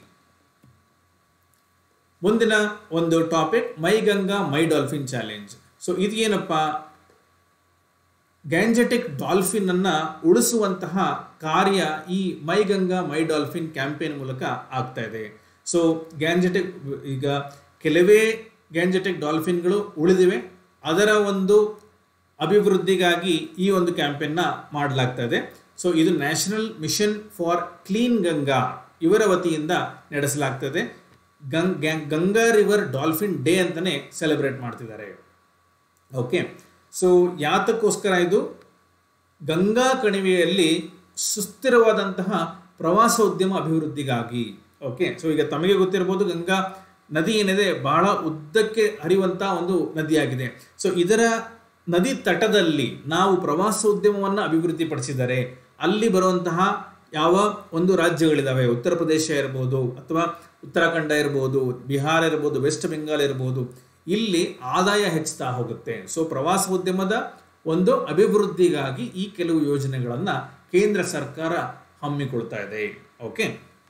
ಮುಂದಿನ ಒಂದು topic my Ganga my dolphin challenge so ಇದು ಏನಪ್ಪ ಗ್ಯಾಂಜೆಟಿಕ್ ಡಾಲ್ಫಿನ್ ಅನ್ನ ಉಳಿಸುವಂತಹ ಕಾರ್ಯ ಈ my Ganga my dolphin campaign ಮೂಲಕ ಆಗ್ತಾ ಇದೆ ಸೊ ಗ್ಯಾಂಜೆಟಿಕ್ ಈಗ ಕೆಲವೇ ಗ್ಯಾಂಜೆಟಿಕ್ ಡಾಲ್ಫಿನ್ಗಳು ಉಳಿದಿವೆ ಅದರ ಒಂದು ಅಭಿವೃದ್ಧಿಗಾಗಿ ಈ ಒಂದು ಕ್ಯಾಂಪೇನ್ನ ಮಾಡಲಾಗ್ತಾ ಇದೆ ಸೊ ಇದು National Mission for Clean Ganga ಇವರ ವತಿಯಿಂದ ನಡೆಸಲಾಗ್ತದೆ ಗಂಗ್ ಗಂಗಾ ರಿವರ್ ಡಾಲ್ಫಿನ್ ಡೇ ಅಂತಲೇ ಸೆಲೆಬ್ರೇಟ್ ಮಾಡ್ತಿದ್ದಾರೆ ಓಕೆ ಸೊ ಯಾತಕ್ಕೋಸ್ಕರ ಇದು ಗಂಗಾ ಕಣಿವೆಯಲ್ಲಿ ಸುಸ್ಥಿರವಾದಂತಹ ಪ್ರವಾಸೋದ್ಯಮ ಅಭಿವೃದ್ಧಿಗಾಗಿ ಓಕೆ ಸೊ ಈಗ ತಮಗೆ ಗೊತ್ತಿರಬಹುದು ಗಂಗಾ ನದಿ ಏನಿದೆ ಬಹಳ ಉದ್ದಕ್ಕೆ ಹರಿಯುವಂತಹ ಒಂದು ನದಿಯಾಗಿದೆ ಸೊ ಇದರ ನದಿ ತಟದಲ್ಲಿ ನಾವು ಪ್ರವಾಸೋದ್ಯಮವನ್ನು ಅಭಿವೃದ್ಧಿಪಡಿಸಿದರೆ ಅಲ್ಲಿ ಬರುವಂತಹ ಯಾವ ಒಂದು ರಾಜ್ಯಗಳಿದಾವೆ ಉತ್ತರ ಪ್ರದೇಶ ಇರ್ಬೋದು ಅಥವಾ ಉತ್ತರಾಖಂಡ ಇರ್ಬೋದು ಬಿಹಾರ ಇರ್ಬೋದು ವೆಸ್ಟ್ ಬೆಂಗಾಲ್ ಇರ್ಬೋದು ಇಲ್ಲಿ ಆದಾಯ ಹೆಚ್ಚುತ್ತಾ ಹೋಗುತ್ತೆ ಸೊ ಪ್ರವಾಸೋದ್ಯಮದ ಒಂದು ಅಭಿವೃದ್ಧಿಗಾಗಿ ಈ ಕೆಲವು ಯೋಜನೆಗಳನ್ನು ಕೇಂದ್ರ ಸರ್ಕಾರ ಹಮ್ಮಿಕೊಳ್ತಾ ಇದೆ ಓಕೆ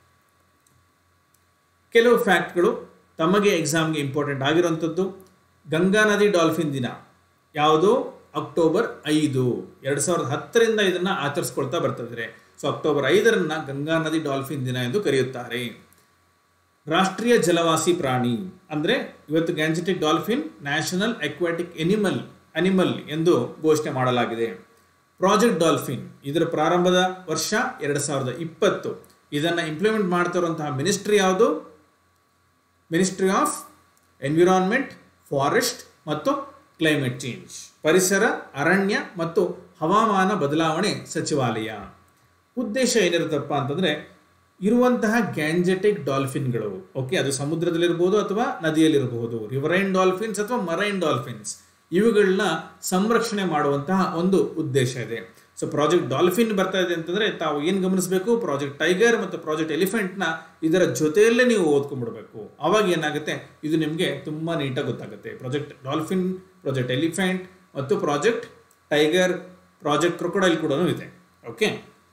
ಕೆಲವು ಫ್ಯಾಕ್ಟ್ಗಳು ತಮಗೆ ಎಕ್ಸಾಮ್ಗೆ ಇಂಪಾರ್ಟೆಂಟ್ ಆಗಿರುವಂಥದ್ದು ಗಂಗಾ ನದಿ ಡಾಲ್ಫಿನ್ ದಿನ ಯಾವುದು ಅಕ್ಟೋಬರ್ ಐದು ಎರಡು ಸಾವಿರದ ಹತ್ತರಿಂದ ಇದನ್ನು ಆಚರಿಸ್ಕೊಳ್ತಾ ಬರ್ತಿದ್ದಾರೆ ಸೊ ಅಕ್ಟೋಬರ್ ಐದರನ್ನ ಗಂಗಾ ನದಿ ಡಾಲ್ಫಿನ್ ದಿನ ಎಂದು ಕರೆಯುತ್ತಾರೆ ರಾಷ್ಟ್ರೀಯ ಜಲವಾಸಿ ಪ್ರಾಣಿ ಅಂದರೆ ಇವತ್ತು Gangetic dolphin national aquatic animal animal ಎಂದು ಘೋಷಣೆ ಮಾಡಲಾಗಿದೆ ಪ್ರಾಜೆಕ್ಟ್ ಡಾಲ್ಫಿನ್ ಇದರ ಪ್ರಾರಂಭದ ವರ್ಷ ಎರಡು ಸಾವಿರದ ಇಪ್ಪತ್ತು ಇದನ್ನು ಇಂಪ್ಲಿಮೆಂಟ್ ಮಾಡ್ತಿರುವಂತಹ ಮಿನಿಸ್ಟ್ರಿ ಯಾವುದು ಮಿನಿಸ್ಟ್ರಿ ಆಫ್ ಎನ್ವಿರಾನ್ಮೆಂಟ್ ಫಾರೆಸ್ಟ್ ಮತ್ತು ಕ್ಲೈಮೇಟ್ ಚೇಂಜ್ ಪರಿಸರ ಅರಣ್ಯ ಮತ್ತು ಹವಾಮಾನ ಬದಲಾವಣೆ ಸಚಿವಾಲಯ ಉದ್ದೇಶ ಏನಿರುತ್ತಪ್ಪ ಅಂತಂದರೆ ಇರುವಂತಹ ಗ್ಯಾಂಜೆಟಿಕ್ ಡಾಲ್ಫಿನ್ಗಳು ಓಕೆ ಅದು ಸಮುದ್ರದಲ್ಲಿರ್ಬೋದು ಅಥವಾ ನದಿಯಲ್ಲಿರಬಹುದು ರಿವರೈನ್ ಡಾಲ್ಫಿನ್ಸ್ ಅಥವಾ ಮರೈನ್ ಡಾಲ್ಫಿನ್ಸ್ ಇವುಗಳನ್ನ ಸಂರಕ್ಷಣೆ ಮಾಡುವಂತಹ ಒಂದು ಉದ್ದೇಶ ಇದೆ ಸೊ ಪ್ರಾಜೆಕ್ಟ್ ಡಾಲ್ಫಿನ್ ಬರ್ತಾ ಇದೆ ಅಂತಂದ್ರೆ ತಾವು ಏನು ಗಮನಿಸಬೇಕು ಪ್ರಾಜೆಕ್ಟ್ ಟೈಗರ್ ಮತ್ತು ಪ್ರಾಜೆಕ್ಟ್ ಎಲಿಫೆಂಟ್ನ ಇದರ ಜೊತೆಯಲ್ಲೇ ನೀವು ಓದ್ಕೊಂಡ್ಬಿಡ್ಬೇಕು ಅವಾಗ ಏನಾಗುತ್ತೆ ಇದು ನಿಮಗೆ ತುಂಬ ನೀಟಾಗಿ ಗೊತ್ತಾಗುತ್ತೆ ಪ್ರಾಜೆಕ್ಟ್ ಡಾಲ್ಫಿನ್ ಪ್ರಾಜೆಕ್ಟ್ ಎಲಿಫೆಂಟ್ ಮತ್ತು ಪ್ರಾಜೆಕ್ಟ್ ಟೈಗರ್ ಪ್ರಾಜೆಕ್ಟ್ ಕ್ರೊಕೊಡೈಲ್ ಕೂಡ ಇದೆ ಓಕೆ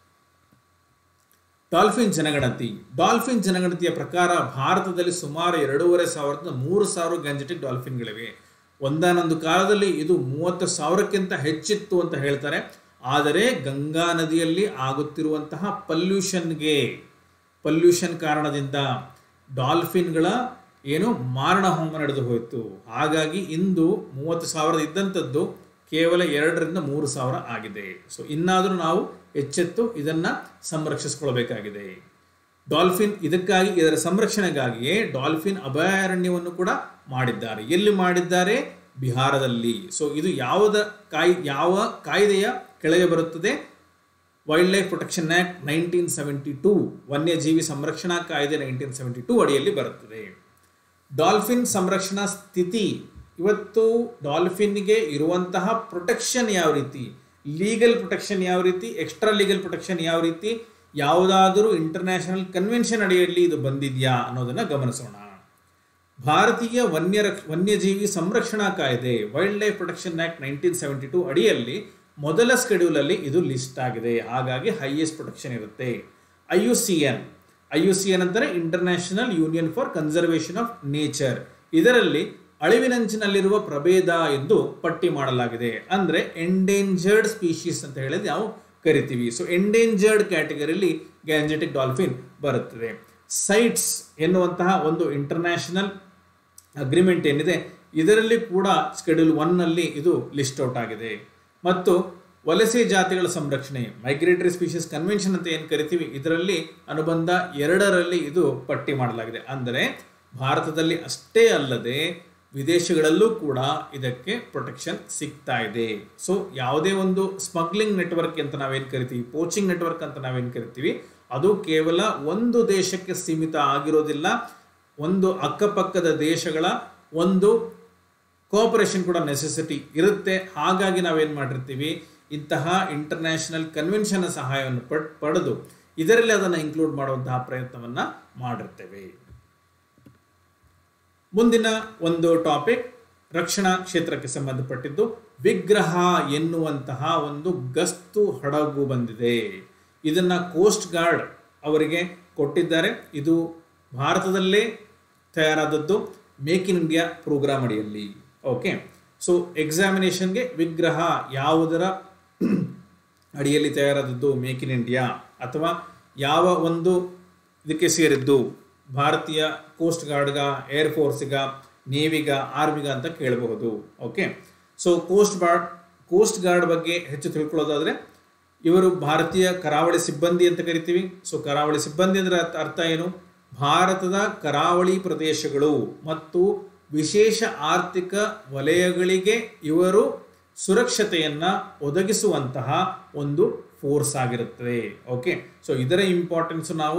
ಡಾಲ್ಫಿನ್ ಜನಗಣತಿ ಡಾಲ್ಫಿನ್ ಜನಗಣತಿಯ ಪ್ರಕಾರ ಭಾರತದಲ್ಲಿ ಸುಮಾರು ಎರಡೂವರೆ ಸಾವಿರದ ಮೂರು ಸಾವಿರ ಗ್ಯಾಂಜೆಟಿಕ್ ಡಾಲ್ಫಿನ್ಗಳಿವೆ ಒಂದಾನೊಂದು ಕಾಲದಲ್ಲಿ ಇದು ಮೂವತ್ತು ಸಾವಿರಕ್ಕಿಂತ ಹೆಚ್ಚಿತ್ತು ಅಂತ ಹೇಳ್ತಾರೆ ಆದರೆ ಗಂಗಾ ನದಿಯಲ್ಲಿ ಆಗುತ್ತಿರುವಂತಹ ಪಲ್ಯೂಷನ್ಗೆ ಪಲ್ಯೂಷನ್ ಕಾರಣದಿಂದ ಡಾಲ್ಫಿನ್ಗಳ ಏನು ಮಾರಣ ಹೋಮ ನಡೆದು ಹೋಯಿತು ಹಾಗಾಗಿ ಇಂದು ಮೂವತ್ತು ಸಾವಿರದ ಇದ್ದಂಥದ್ದು ಕೇವಲ ಎರಡರಿಂದ ಮೂರು ಸಾವಿರ ಆಗಿದೆ ಸೊ ಇನ್ನಾದರೂ ನಾವು ಎಚ್ಚೆತ್ತು ಇದನ್ನು ಸಂರಕ್ಷಿಸ್ಕೊಳ್ಬೇಕಾಗಿದೆ ಡಾಲ್ಫಿನ್ ಇದಕ್ಕಾಗಿ ಇದರ ಸಂರಕ್ಷಣೆಗಾಗಿಯೇ ಡಾಲ್ಫಿನ್ ಅಭಯಾರಣ್ಯವನ್ನು ಕೂಡ ಮಾಡಿದ್ದಾರೆ ಎಲ್ಲಿ ಮಾಡಿದ್ದಾರೆ ಬಿಹಾರದಲ್ಲಿ ಸೊ ಇದು ಯಾವುದ ಕಾಯ್ ಯಾವ ಕಾಯ್ದೆಯ ಕೆಳಗೆ ಬರುತ್ತದೆ wildlife protection act nineteen seventy two ವನ್ಯಜೀವಿ ಸಂರಕ್ಷಣಾ ಕಾಯ್ದೆ ನೈನ್ಟೀನ್ ಸೆವೆಂಟಿ ಟೂ ಅಡಿಯಲ್ಲಿ ಬರುತ್ತದೆ ಡಾಲ್ಫಿನ್ ಸಂರಕ್ಷಣಾ ಸ್ಥಿತಿ ಇವತ್ತು ಡಾಲ್ಫಿನ್ಗೆ ಇರುವಂತಹ ಪ್ರೊಟೆಕ್ಷನ್ ಯಾವ ರೀತಿ ಲೀಗಲ್ ಪ್ರೊಟೆಕ್ಷನ್ ಯಾವ ರೀತಿ ಎಕ್ಸ್ಟ್ರಾ ಲೀಗಲ್ ಪ್ರೊಟೆಕ್ಷನ್ ಯಾವ ರೀತಿ ಯಾವುದಾದರೂ ಇಂಟರ್ನ್ಯಾಷನಲ್ ಕನ್ವೆನ್ಷನ್ ಅಡಿಯಲ್ಲಿ ಇದು ಬಂದಿದೆಯಾ ಅನ್ನೋದನ್ನು ಗಮನಿಸೋಣ ಭಾರತೀಯ ವನ್ಯ ವನ್ಯಜೀವಿ ಸಂರಕ್ಷಣಾ ಕಾಯ್ದೆ wildlife protection act nineteen seventy two ಅಡಿಯಲ್ಲಿ ಮೊದಲ ಸ್ಕೆಡ್ಯೂಲಲ್ಲಿ ಇದು ಲಿಸ್ಟ್ ಆಗಿದೆ ಹಾಗಾಗಿ ಹೈಯೆಸ್ಟ್ ಪ್ರೊಟೆಕ್ಷನ್ ಇರುತ್ತೆ I U C N I U C N ಅಂತಾರೆ international union for conservation of nature ಇದರಲ್ಲಿ ಅಳಿವಿನಂಚಿನಲ್ಲಿರುವ ಪ್ರಭೇದ ಎಂದು ಪಟ್ಟಿ ಮಾಡಲಾಗಿದೆ ಅಂದರೆ ಎಂಡೇಂಜರ್ಡ್ ಸ್ಪೀಶೀಸ್ ಅಂತ ಹೇಳಿದ್ರೆ ನಾವು ಕರಿತೀವಿ ಸೊ ಎಂಡೇಂಜರ್ಡ್ ಕ್ಯಾಟಗರಿಯಲ್ಲಿ ಗ್ಯಾಂಜೆಟಿಕ್ ಡಾಲ್ಫಿನ್ ಬರುತ್ತದೆ ಸೈಟ್ಸ್ ಎನ್ನುವಂತಹ ಒಂದು ಇಂಟರ್ನ್ಯಾಷನಲ್ ಅಗ್ರಿಮೆಂಟ್ ಏನಿದೆ ಇದರಲ್ಲಿ ಕೂಡ ಸ್ಕೆಡ್ಯೂಲ್ ಒನ್ನಲ್ಲಿ ಇದು ಲಿಸ್ಟ್ ಔಟ್ ಆಗಿದೆ ಮತ್ತು ವಲಸೆ ಜಾತಿಗಳ ಸಂರಕ್ಷಣೆ ಮೈಗ್ರೇಟರಿ ಸ್ಪೀಷೀಸ್ ಕನ್ವೆನ್ಷನ್ ಅಂತ ಏನು ಕರಿತೀವಿ ಇದರಲ್ಲಿ ಅನುಬಂಧ ಎರಡರಲ್ಲಿ ಇದು ಪಟ್ಟಿ ಮಾಡಲಾಗಿದೆ ಅಂದರೆ ಭಾರತದಲ್ಲಿ ಅಷ್ಟೇ ಅಲ್ಲದೆ ವಿದೇಶಗಳಲ್ಲೂ ಕೂಡ ಇದಕ್ಕೆ ಪ್ರೊಟೆಕ್ಷನ್ ಸಿಗ್ತಾ ಇದೆ ಸೊ ಯಾವುದೇ ಒಂದು ಸ್ಮಗ್ಲಿಂಗ್ ನೆಟ್ವರ್ಕ್ ಅಂತ ನಾವೇನು ಕರಿತೀವಿ ಪೋಚಿಂಗ್ ನೆಟ್ವರ್ಕ್ ಅಂತ ನಾವೇನು ಕರಿತೀವಿ ಅದು ಕೇವಲ ಒಂದು ದೇಶಕ್ಕೆ ಸೀಮಿತ ಆಗಿರೋದಿಲ್ಲ ಒಂದು ಅಕ್ಕಪಕ್ಕದ ದೇಶಗಳ ಒಂದು ಕೋಆಪರೇಷನ್ ಕೂಡ ನೆಸೆಸಿಟಿ ಇರುತ್ತೆ ಹಾಗಾಗಿ ನಾವೇನು ಮಾಡಿರ್ತೀವಿ ಇಂತಹ ಇಂಟರ್ನ್ಯಾಷನಲ್ ಕನ್ವೆನ್ಷನ್ ಸಹಾಯವನ್ನು ಪಡ್ ಪಡೆದು ಇದರಲ್ಲಿ ಅದನ್ನು ಇನ್ಕ್ಲೂಡ್ ಮಾಡುವಂತಹ ಪ್ರಯತ್ನವನ್ನು ಮಾಡಿರ್ತೇವೆ ಮುಂದಿನ ಒಂದು ಟಾಪಿಕ್ ರಕ್ಷಣಾ ಕ್ಷೇತ್ರಕ್ಕೆ ಸಂಬಂಧಪಟ್ಟಿದ್ದು ವಿಗ್ರಹ ಎನ್ನುವಂತಹ ಒಂದು ಗಸ್ತು ಹಡಗು ಬಂದಿದೆ ಇದನ್ನ ಕೋಸ್ಟ್ ಗಾರ್ಡ್ ಅವರಿಗೆ ಕೊಟ್ಟಿದ್ದಾರೆ ಇದು ಭಾರತದಲ್ಲೇ ತಯಾರಾದದ್ದು ಮೇಕ್ ಇನ್ ಇಂಡಿಯಾ ಪ್ರೋಗ್ರಾಮ್ ಅಡಿಯಲ್ಲಿ ಓಕೆ ಸೊ ಎಕ್ಸಾಮಿನೇಷನ್ಗೆ ವಿಗ್ರಹ ಯಾವುದರ ಅಡಿಯಲ್ಲಿ ತಯಾರಾದದ್ದು ಮೇಕ್ ಇನ್ ಇಂಡಿಯಾ ಅಥವಾ ಯಾವ ಒಂದು ಇದಕ್ಕೆ ಸೇರಿದ್ದು ಭಾರತೀಯ ಕೋಸ್ಟ್ ಗಾರ್ಡ್ಗ ಏರ್ ಫೋರ್ಸ್ಗ ನೇವಿಗ ಆರ್ಮಿಗ ಅಂತ ಕೇಳಬಹುದು okay so coast guard coast guard ಬಗ್ಗೆ ಹೆಚ್ಚು ತಿಳ್ಕೊಳ್ಳೋದಾದ್ರೆ ಇವರು ಭಾರತೀಯ ಕರಾವಳಿ ಸಿಬ್ಬಂದಿ ಅಂತ ಕರಿತೀವಿ ಸೊ ಕರಾವಳಿ ಸಿಬ್ಬಂದಿ ಅಂದ್ರೆ ಅರ್ಥ- ಅರ್ಥ ಏನು ಭಾರತದ ಕರಾವಳಿ ಪ್ರದೇಶಗಳು ಮತ್ತು ವಿಶೇಷ ಆರ್ಥಿಕ ವಲಯಗಳಿಗೆ ಇವರು ಸುರಕ್ಷತೆಯನ್ನ ಒದಗಿಸುವಂತಹ ಒಂದು ಫೋರ್ಸ್ ಆಗಿರುತ್ತದೆ ಓಕೆ ಸೊ ಇದರ ಇಂಪಾರ್ಟೆನ್ಸ್ ನಾವು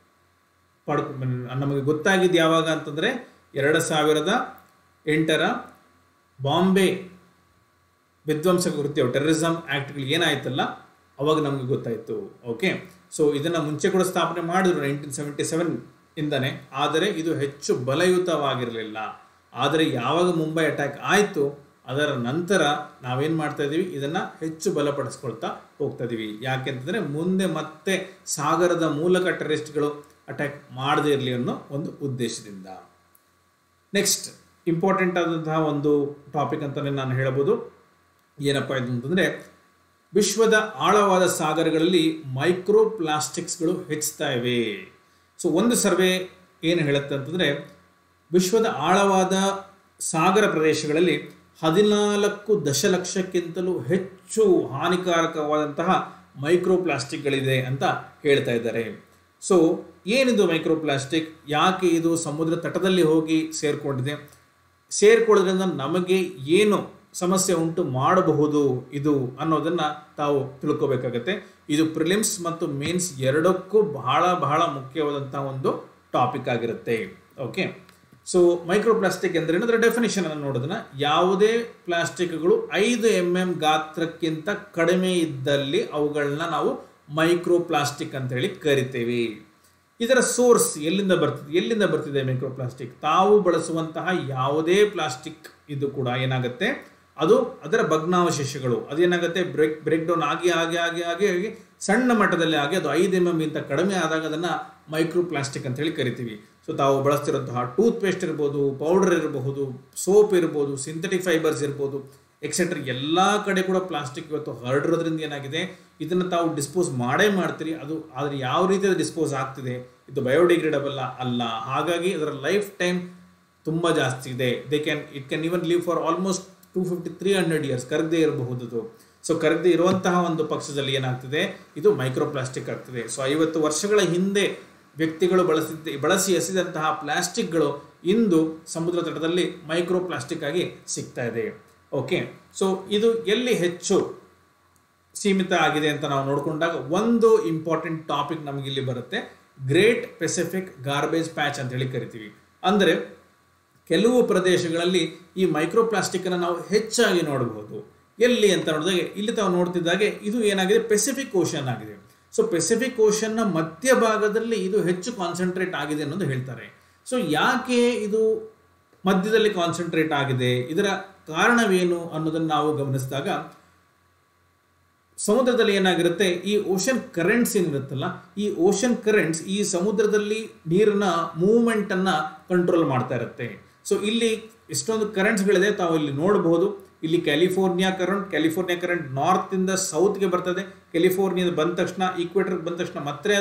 ಪಡ್ಕೊ ನಮಗೆ ಗೊತ್ತಾಗಿದ್ದು ಯಾವಾಗ ಅಂತಂದರೆ ಎರಡು ಸಾವಿರದ ಎಂಟರ ಬಾಂಬೆ ವಿಧ್ವಂಸಕ ಕೃತ್ಯ ಟೆರರಿಸಮ್ ಆ್ಯಕ್ಟ್ಗಳು ಏನಾಯ್ತಲ್ಲ ಅವಾಗ ನಮಗೆ ಗೊತ್ತಾಯಿತು ಓಕೆ ಸೊ ಇದನ್ನು ಮುಂಚೆ ಕೂಡ ಸ್ಥಾಪನೆ ಮಾಡಿದ್ರು ನೈನ್ಟೀನ್ ಸೆವೆಂಟಿ ಸೆವೆನ್ ಇಂದನೇ ಆದರೆ ಇದು ಹೆಚ್ಚು ಬಲಯುತವಾಗಿರಲಿಲ್ಲ ಆದರೆ ಯಾವಾಗ ಮುಂಬೈ ಅಟ್ಯಾಕ್ ಆಯಿತು ಅದರ ನಂತರ ನಾವೇನು ಮಾಡ್ತಾ ಇದ್ದೀವಿ ಇದನ್ನು ಹೆಚ್ಚು ಬಲಪಡಿಸ್ಕೊಳ್ತಾ ಹೋಗ್ತಾ ಇದ್ದೀವಿ ಯಾಕೆಂತಂದರೆ ಮುಂದೆ ಮತ್ತೆ ಸಾಗರದ ಮೂಲಕ ಟೆರರಿಸ್ಟ್ಗಳು ಅಟ್ಯಾಕ್ ಮಾಡದೇ ಇರಲಿ ಅನ್ನೋ ಒಂದು ಉದ್ದೇಶದಿಂದ ನೆಕ್ಸ್ಟ್ ಇಂಪಾರ್ಟೆಂಟ್ ಆದಂತಹ ಒಂದು ಟಾಪಿಕ್ ಅಂತಲೇ ನಾನು ಹೇಳಬಹುದು ಏನಪ್ಪ ಇದು ಅಂತಂದರೆ ವಿಶ್ವದ ಆಳವಾದ ಸಾಗರಗಳಲ್ಲಿ ಮೈಕ್ರೋ ಪ್ಲಾಸ್ಟಿಕ್ಸ್ಗಳು ಹೆಚ್ಚುತ್ತಾ ಇವೆ ಸೊ ಒಂದು ಸರ್ವೆ ಏನು ಹೇಳುತ್ತೆ ಅಂತಂದರೆ ವಿಶ್ವದ ಆಳವಾದ ಸಾಗರ ಪ್ರದೇಶಗಳಲ್ಲಿ ಹದಿನಾಲ್ಕು ದಶಲಕ್ಷಕ್ಕಿಂತಲೂ ಹೆಚ್ಚು ಹಾನಿಕಾರಕವಾದಂತಹ ಮೈಕ್ರೋ ಪ್ಲಾಸ್ಟಿಕ್ಗಳಿದೆ ಅಂತ ಹೇಳ್ತಾ ಇದ್ದಾರೆ ಸೊ ಏನಿದು ಮೈಕ್ರೋ ಪ್ಲಾಸ್ಟಿಕ್ ಯಾಕೆ ಇದು ಸಮುದ್ರ ತಟದಲ್ಲಿ ಹೋಗಿ ಸೇರಿಕೊಂಡಿದೆ ಸೇರ್ಕೊಳ್ಳೋದ್ರಿಂದ ನಮಗೆ ಏನು ಸಮಸ್ಯೆ ಉಂಟು ಮಾಡಬಹುದು ಇದು ಅನ್ನೋದನ್ನ ತಾವು ತಿಳ್ಕೊಬೇಕಾಗತ್ತೆ ಇದು ಪ್ರಿಲಿಮ್ಸ್ ಮತ್ತು ಮೇನ್ಸ್ ಎರಡಕ್ಕೂ ಬಹಳ ಬಹಳ ಮುಖ್ಯವಾದಂತಹ ಒಂದು ಟಾಪಿಕ್ ಆಗಿರುತ್ತೆ ಓಕೆ ಸೊ ಮೈಕ್ರೋ ಪ್ಲಾಸ್ಟಿಕ್ ಎಂದ್ರೆ ಅದರ ಡೆಫಿನೇಷನ್ ಅನ್ನು ನೋಡೋದನ್ನ ಯಾವುದೇ ಪ್ಲಾಸ್ಟಿಕ್ಗಳು ಐದು ಎಂ ಎಂ ಗಾತ್ರಕ್ಕಿಂತ ಕಡಿಮೆ ಇದ್ದಲ್ಲಿ ಅವುಗಳನ್ನ ನಾವು ಮೈಕ್ರೋ ಪ್ಲಾಸ್ಟಿಕ್ ಅಂತ ಹೇಳಿ ಕರಿತೇವೆ ಇದರ ಸೋರ್ಸ್ ಎಲ್ಲಿಂದ ಬರ್ತಿದೆ ಎಲ್ಲಿಂದ ಬರ್ತಿದೆ ಮೈಕ್ರೋ ಪ್ಲಾಸ್ಟಿಕ್ ತಾವು ಬಳಸುವಂತಹ ಯಾವುದೇ ಪ್ಲಾಸ್ಟಿಕ್ ಇದು ಕೂಡ ಏನಾಗುತ್ತೆ ಅದು ಅದರ ಭಗ್ನಾವಶೇಷಗಳು ಅದೇನಾಗುತ್ತೆ ಬ್ರೇಕ್ ಬ್ರೇಕ್ ಡೌನ್ ಆಗಿ ಆಗಿ ಆಗಿ ಆಗಿ ಆಗಿ ಸಣ್ಣ ಮಟ್ಟದಲ್ಲಿ ಆಗಿ ಅದು ಐದು ಎಮ್ ಎಮ್ ಇಂತ ಕಡಿಮೆ ಆದಾಗ ಅದನ್ನು ಮೈಕ್ರೋ ಪ್ಲಾಸ್ಟಿಕ್ ಅಂತ ಹೇಳಿ ಕರಿತೀವಿ ಸೊ ತಾವು ಬಳಸ್ತಿರುವಂತಹ ಟೂತ್ ಪೇಸ್ಟ್ ಇರ್ಬೋದು ಪೌಡರ್ ಇರಬಹುದು ಸೋಪ್ ಇರ್ಬೋದು ಸಿಂಥೆಟಿಕ್ ಫೈಬರ್ಸ್ ಇರ್ಬೋದು ಎಕ್ಸೆಟ್ರಾ ಎಲ್ಲ ಕಡೆ ಕೂಡ ಪ್ಲಾಸ್ಟಿಕ್ ಇವತ್ತು ಹರಡಿರೋದ್ರಿಂದ ಏನಾಗಿದೆ ಇದನ್ನು ತಾವು ಡಿಸ್ಪೋಸ್ ಮಾಡೇ ಮಾಡ್ತೀರಿ ಅದು ಆದರೆ ಯಾವ ರೀತಿ ಅದು ಡಿಸ್ಪೋಸ್ ಆಗ್ತಿದೆ ಇದು ಬಯೋಡಿಗ್ರೇಡಬಲ್ ಅಲ್ಲ ಹಾಗಾಗಿ ಅದರ ಲೈಫ್ ಟೈಮ್ ತುಂಬ ಜಾಸ್ತಿ ಇದೆ they can it can even leave for almost two fifty three hundred years ಕರಗದೆ ಇರಬಹುದು ಅದು ಸೊ ಕರಗದೆ ಇರುವಂತಹ ಒಂದು ಪಕ್ಷದಲ್ಲಿ ಏನಾಗ್ತಿದೆ ಇದು ಮೈಕ್ರೋ ಪ್ಲಾಸ್ಟಿಕ್ ಆಗ್ತಿದೆ ಸೊ ಐವತ್ತು ವರ್ಷಗಳ ಹಿಂದೆ ವ್ಯಕ್ತಿಗಳು ಬಳಸಿದ್ದ ಬಳಸಿ ಎಸೆದಂತಹ ಪ್ಲಾಸ್ಟಿಕ್ಗಳು ಇಂದು ಸಮುದ್ರ ತಟದಲ್ಲಿ ಮೈಕ್ರೋ ಪ್ಲಾಸ್ಟಿಕ್ ಆಗಿ ಸಿಗ್ತಾ ಇದೆ ಓಕೆ ಸೊ ಇದು ಎಲ್ಲಿ ಹೆಚ್ಚು ಸೀಮಿತ ಆಗಿದೆ ಅಂತ ನಾವು ನೋಡಿಕೊಂಡಾಗ ಒಂದು ಇಂಪಾರ್ಟೆಂಟ್ ಟಾಪಿಕ್ ನಮಗೆ ಇಲ್ಲಿ ಬರುತ್ತೆ ಗ್ರೇಟ್ ಪೆಸಿಫಿಕ್ ಗಾರ್ಬೇಜ್ ಪ್ಯಾಚ್ ಅಂತ ಹೇಳಿ ಕರಿತೀವಿ ಅಂದರೆ ಕೆಲವು ಪ್ರದೇಶಗಳಲ್ಲಿ ಈ ಮೈಕ್ರೋ ಪ್ಲಾಸ್ಟಿಕ್ ಅನ್ನು ನಾವು ಹೆಚ್ಚಾಗಿ ನೋಡಬಹುದು ಎಲ್ಲಿ ಅಂತ ನೋಡಿದಾಗ ಇಲ್ಲಿ ತಾವು ನೋಡ್ತಿದ್ದಾಗೆ ಇದು ಏನಾಗಿದೆ ಪೆಸಿಫಿಕ್ ಓಷನ್ ಆಗಿದೆ ಸೊ ಪೆಸಿಫಿಕ್ ಓಷನ್ನ ಮಧ್ಯಭಾಗದಲ್ಲಿ ಇದು ಹೆಚ್ಚು ಕಾನ್ಸಂಟ್ರೇಟ್ ಆಗಿದೆ ಅನ್ನೋದು ಹೇಳ್ತಾರೆ ಸೊ ಯಾಕೆ ಇದು ಮಧ್ಯದಲ್ಲಿ ಕಾನ್ಸಂಟ್ರೇಟ್ ಆಗಿದೆ ಇದರ ಕಾರಣವೇನು ಅನ್ನೋದನ್ನು ನಾವು ಗಮನಿಸಿದಾಗ ಸಮುದ್ರದಲ್ಲಿ ಏನಾಗಿರುತ್ತೆ ಈ ಓಷನ್ ಕರೆಂಟ್ಸ್ ಏನಿರುತ್ತಲ್ಲ ಈ ಓಷನ್ ಕರೆಂಟ್ಸ್ ಈ ಸಮುದ್ರದಲ್ಲಿ ನೀರಿನ ಮೂವ್ಮೆಂಟ್ ಅನ್ನ ಕಂಟ್ರೋಲ್ ಮಾಡ್ತಾ ಇರುತ್ತೆ ಸೊ ಇಲ್ಲಿ ಎಷ್ಟೊಂದು ಕರೆಂಟ್ಸ್ಗಳಿದೆ ತಾವು ಇಲ್ಲಿ ನೋಡಬಹುದು ಇಲ್ಲಿ California current California current north ಇಂದ ಸೌತ್ಗೆ ಬರ್ತದೆ ಕ್ಯಾಲಿಫೋರ್ನಿಯಾದ ಬಂದ ತಕ್ಷಣ ಈಕ್ವೇಟರ್ ಬಂದ ತಕ್ಷಣ ಮತ್ತೆ ಅದು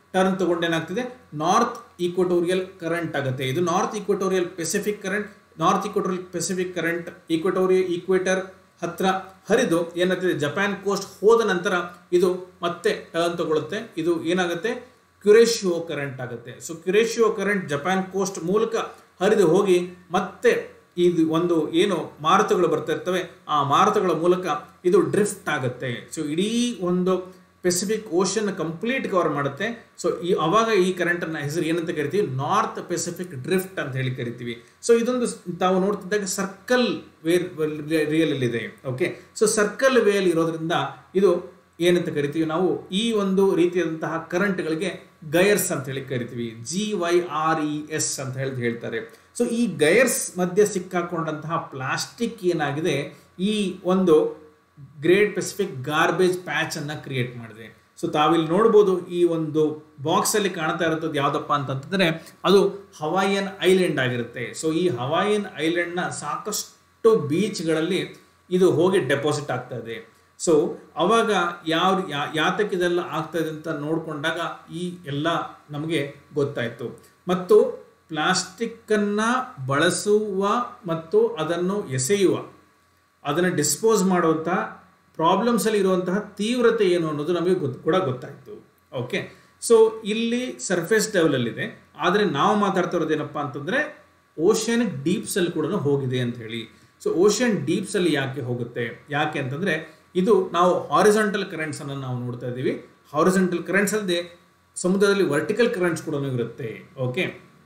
ಟರ್ನ್ ತಗೊಂಡೇನಾಗ್ತಿದೆ ನಾರ್ತ್ ಈಕ್ವಟೋರಿಯಲ್ ಕರೆಂಟ್ ಆಗುತ್ತೆ ಇದು north equatorial Pacific current north equatorial Pacific current equatorial equator ಹತ್ರ ಹರಿದು ಏನಾಗ್ತದೆ ಜಪಾನ್ ಕೋಸ್ಟ್ ಹೋದ ನಂತರ ಇದು ಮತ್ತೆ ಟರ್ನ್ ತಗೊಳುತ್ತೆ ಇದು ಏನಾಗುತ್ತೆ ಕ್ಯುರೇಶಿಯೋ ಕರೆಂಟ್ ಆಗುತ್ತೆ so Kuroshio current Japan coast ಮೂಲಕ ಹರಿದು ಹೋಗಿ ಮತ್ತೆ ಇದು ಒಂದು ಏನು ಮಾರುತಗಳು ಬರ್ತಾ ಇರ್ತವೆ ಆ ಮಾರುತಗಳ ಮೂಲಕ ಇದು ಡ್ರಿಫ್ಟ್ ಆಗುತ್ತೆ ಸೊ ಇಡೀ ಒಂದು ಪೆಸಿಫಿಕ್ ಓಷನ್ ಕಂಪ್ಲೀಟ್ ಕವರ್ ಮಾಡುತ್ತೆ ಸೊ ಈ ಅವಾಗ ಈ ಕರೆಂಟನ್ನು ಹೆಸರು ಏನಂತ ಕರಿತೀವಿ ನಾರ್ತ್ ಪೆಸಿಫಿಕ್ ಡ್ರಿಫ್ಟ್ ಅಂತ ಹೇಳಿ ಕರಿತೀವಿ ಸೊ ಇದೊಂದು ತಾವು ನೋಡ್ತಿದ್ದಾಗ ಸರ್ಕಲ್ ವೇರ್ ರಿಯಲ್ ಇದೆ ಓಕೆ ಸೊ ಸರ್ಕಲ್ ವೇಲ್ ಇರೋದ್ರಿಂದ ಇದು ಏನಂತ ಕರಿತೀವಿ ನಾವು ಈ ಒಂದು ರೀತಿಯಾದಂತಹ ಕರೆಂಟ್ಗಳಿಗೆ ಗೈರ್ಸ್ ಅಂತ ಹೇಳಿ ಕರಿತೀವಿ G Y R E S ಅಂತ ಹೇಳಿ ಹೇಳ್ತಾರೆ ಸೊ ಈ ಗೈರ್ಸ್ ಮಧ್ಯೆ ಸಿಕ್ಕಾಕೊಂಡಂತಹ ಪ್ಲಾಸ್ಟಿಕ್ ಏನಾಗಿದೆ ಈ ಒಂದು ಗ್ರೇಟ್ ಪೆಸಿಫಿಕ್ ಗಾರ್ಬೇಜ್ ಪ್ಯಾಚ್ ಅನ್ನ ಕ್ರಿಯೇಟ್ ಮಾಡಿದೆ ಸೊ ತಾವಿಲ್ಲಿ ನೋಡ್ಬೋದು ಈ ಒಂದು ಬಾಕ್ಸ್ ಅಲ್ಲಿ ಕಾಣ್ತಾ ಇರೋದು ಯಾವ್ದಪ್ಪ ಅಂತಂತಂದ್ರೆ ಅದು ಹವಾಯಿಯನ್ ಐಲ್ಯಾಂಡ್ ಆಗಿರುತ್ತೆ ಸೊ ಈ ಹವಾಯಿಯನ್ ಐಲ್ಯಾಂಡ್ ನ ಸಾಕಷ್ಟು ಬೀಚ್ಗಳಲ್ಲಿ ಇದು ಹೋಗಿ ಡೆಪಾಸಿಟ್ ಆಗ್ತಾ ಇದೆ ಸೊ ಅವಾಗ ಯಾವ ಯಾತಕ್ಕೆ ಇದೆಲ್ಲ ಆಗ್ತಾ ಇದೆ ಅಂತ ನೋಡ್ಕೊಂಡಾಗ ಈ ಎಲ್ಲ ನಮಗೆ ಗೊತ್ತಾಯ್ತು ಮತ್ತು ಪ್ಲಾಸ್ಟಿಕ್ಕನ್ನು ಬಳಸುವ ಮತ್ತು ಅದನ್ನು ಎಸೆಯುವ ಅದನ್ನು ಡಿಸ್ಪೋಸ್ ಮಾಡುವಂಥ ಪ್ರಾಬ್ಲಮ್ಸಲ್ಲಿ ಇರುವಂತಹ ತೀವ್ರತೆ ಏನು ಅನ್ನೋದು ನಮಗೆ ಗೊತ್ತು ಕೂಡ ಗೊತ್ತಾಯಿತು ಓಕೆ ಸೊ ಇಲ್ಲಿ ಸರ್ಫೇಸ್ ಲೆವೆಲಲ್ಲಿದೆ ಆದರೆ ನಾವು ಮಾತಾಡ್ತಾ ಇರೋದು ಏನಪ್ಪ ಅಂತಂದರೆ ಓಷನಿಕ್ ಡೀಪ್ಸಲ್ಲಿ ಕೂಡ ಹೋಗಿದೆ ಅಂತ ಹೇಳಿ ಸೊ ಓಷನ್ ಡೀಪ್ಸಲ್ಲಿ ಯಾಕೆ ಹೋಗುತ್ತೆ ಯಾಕೆ ಅಂತಂದರೆ ಇದು ನಾವು ಹಾರಿಸಂಟಲ್ ಕರೆಂಟ್ಸ್ ಅನ್ನು ನಾವು ನೋಡ್ತಾ ಇದ್ದೀವಿ ಹಾರಿಸಂಟಲ್ ಕರೆಂಟ್ಸ್ ಅಲ್ಲದೆ ಸಮುದ್ರದಲ್ಲಿ ವರ್ಟಿಕಲ್ ಕರೆಂಟ್ಸ್ ಕೂಡ ಇರುತ್ತೆ ಓಕೆ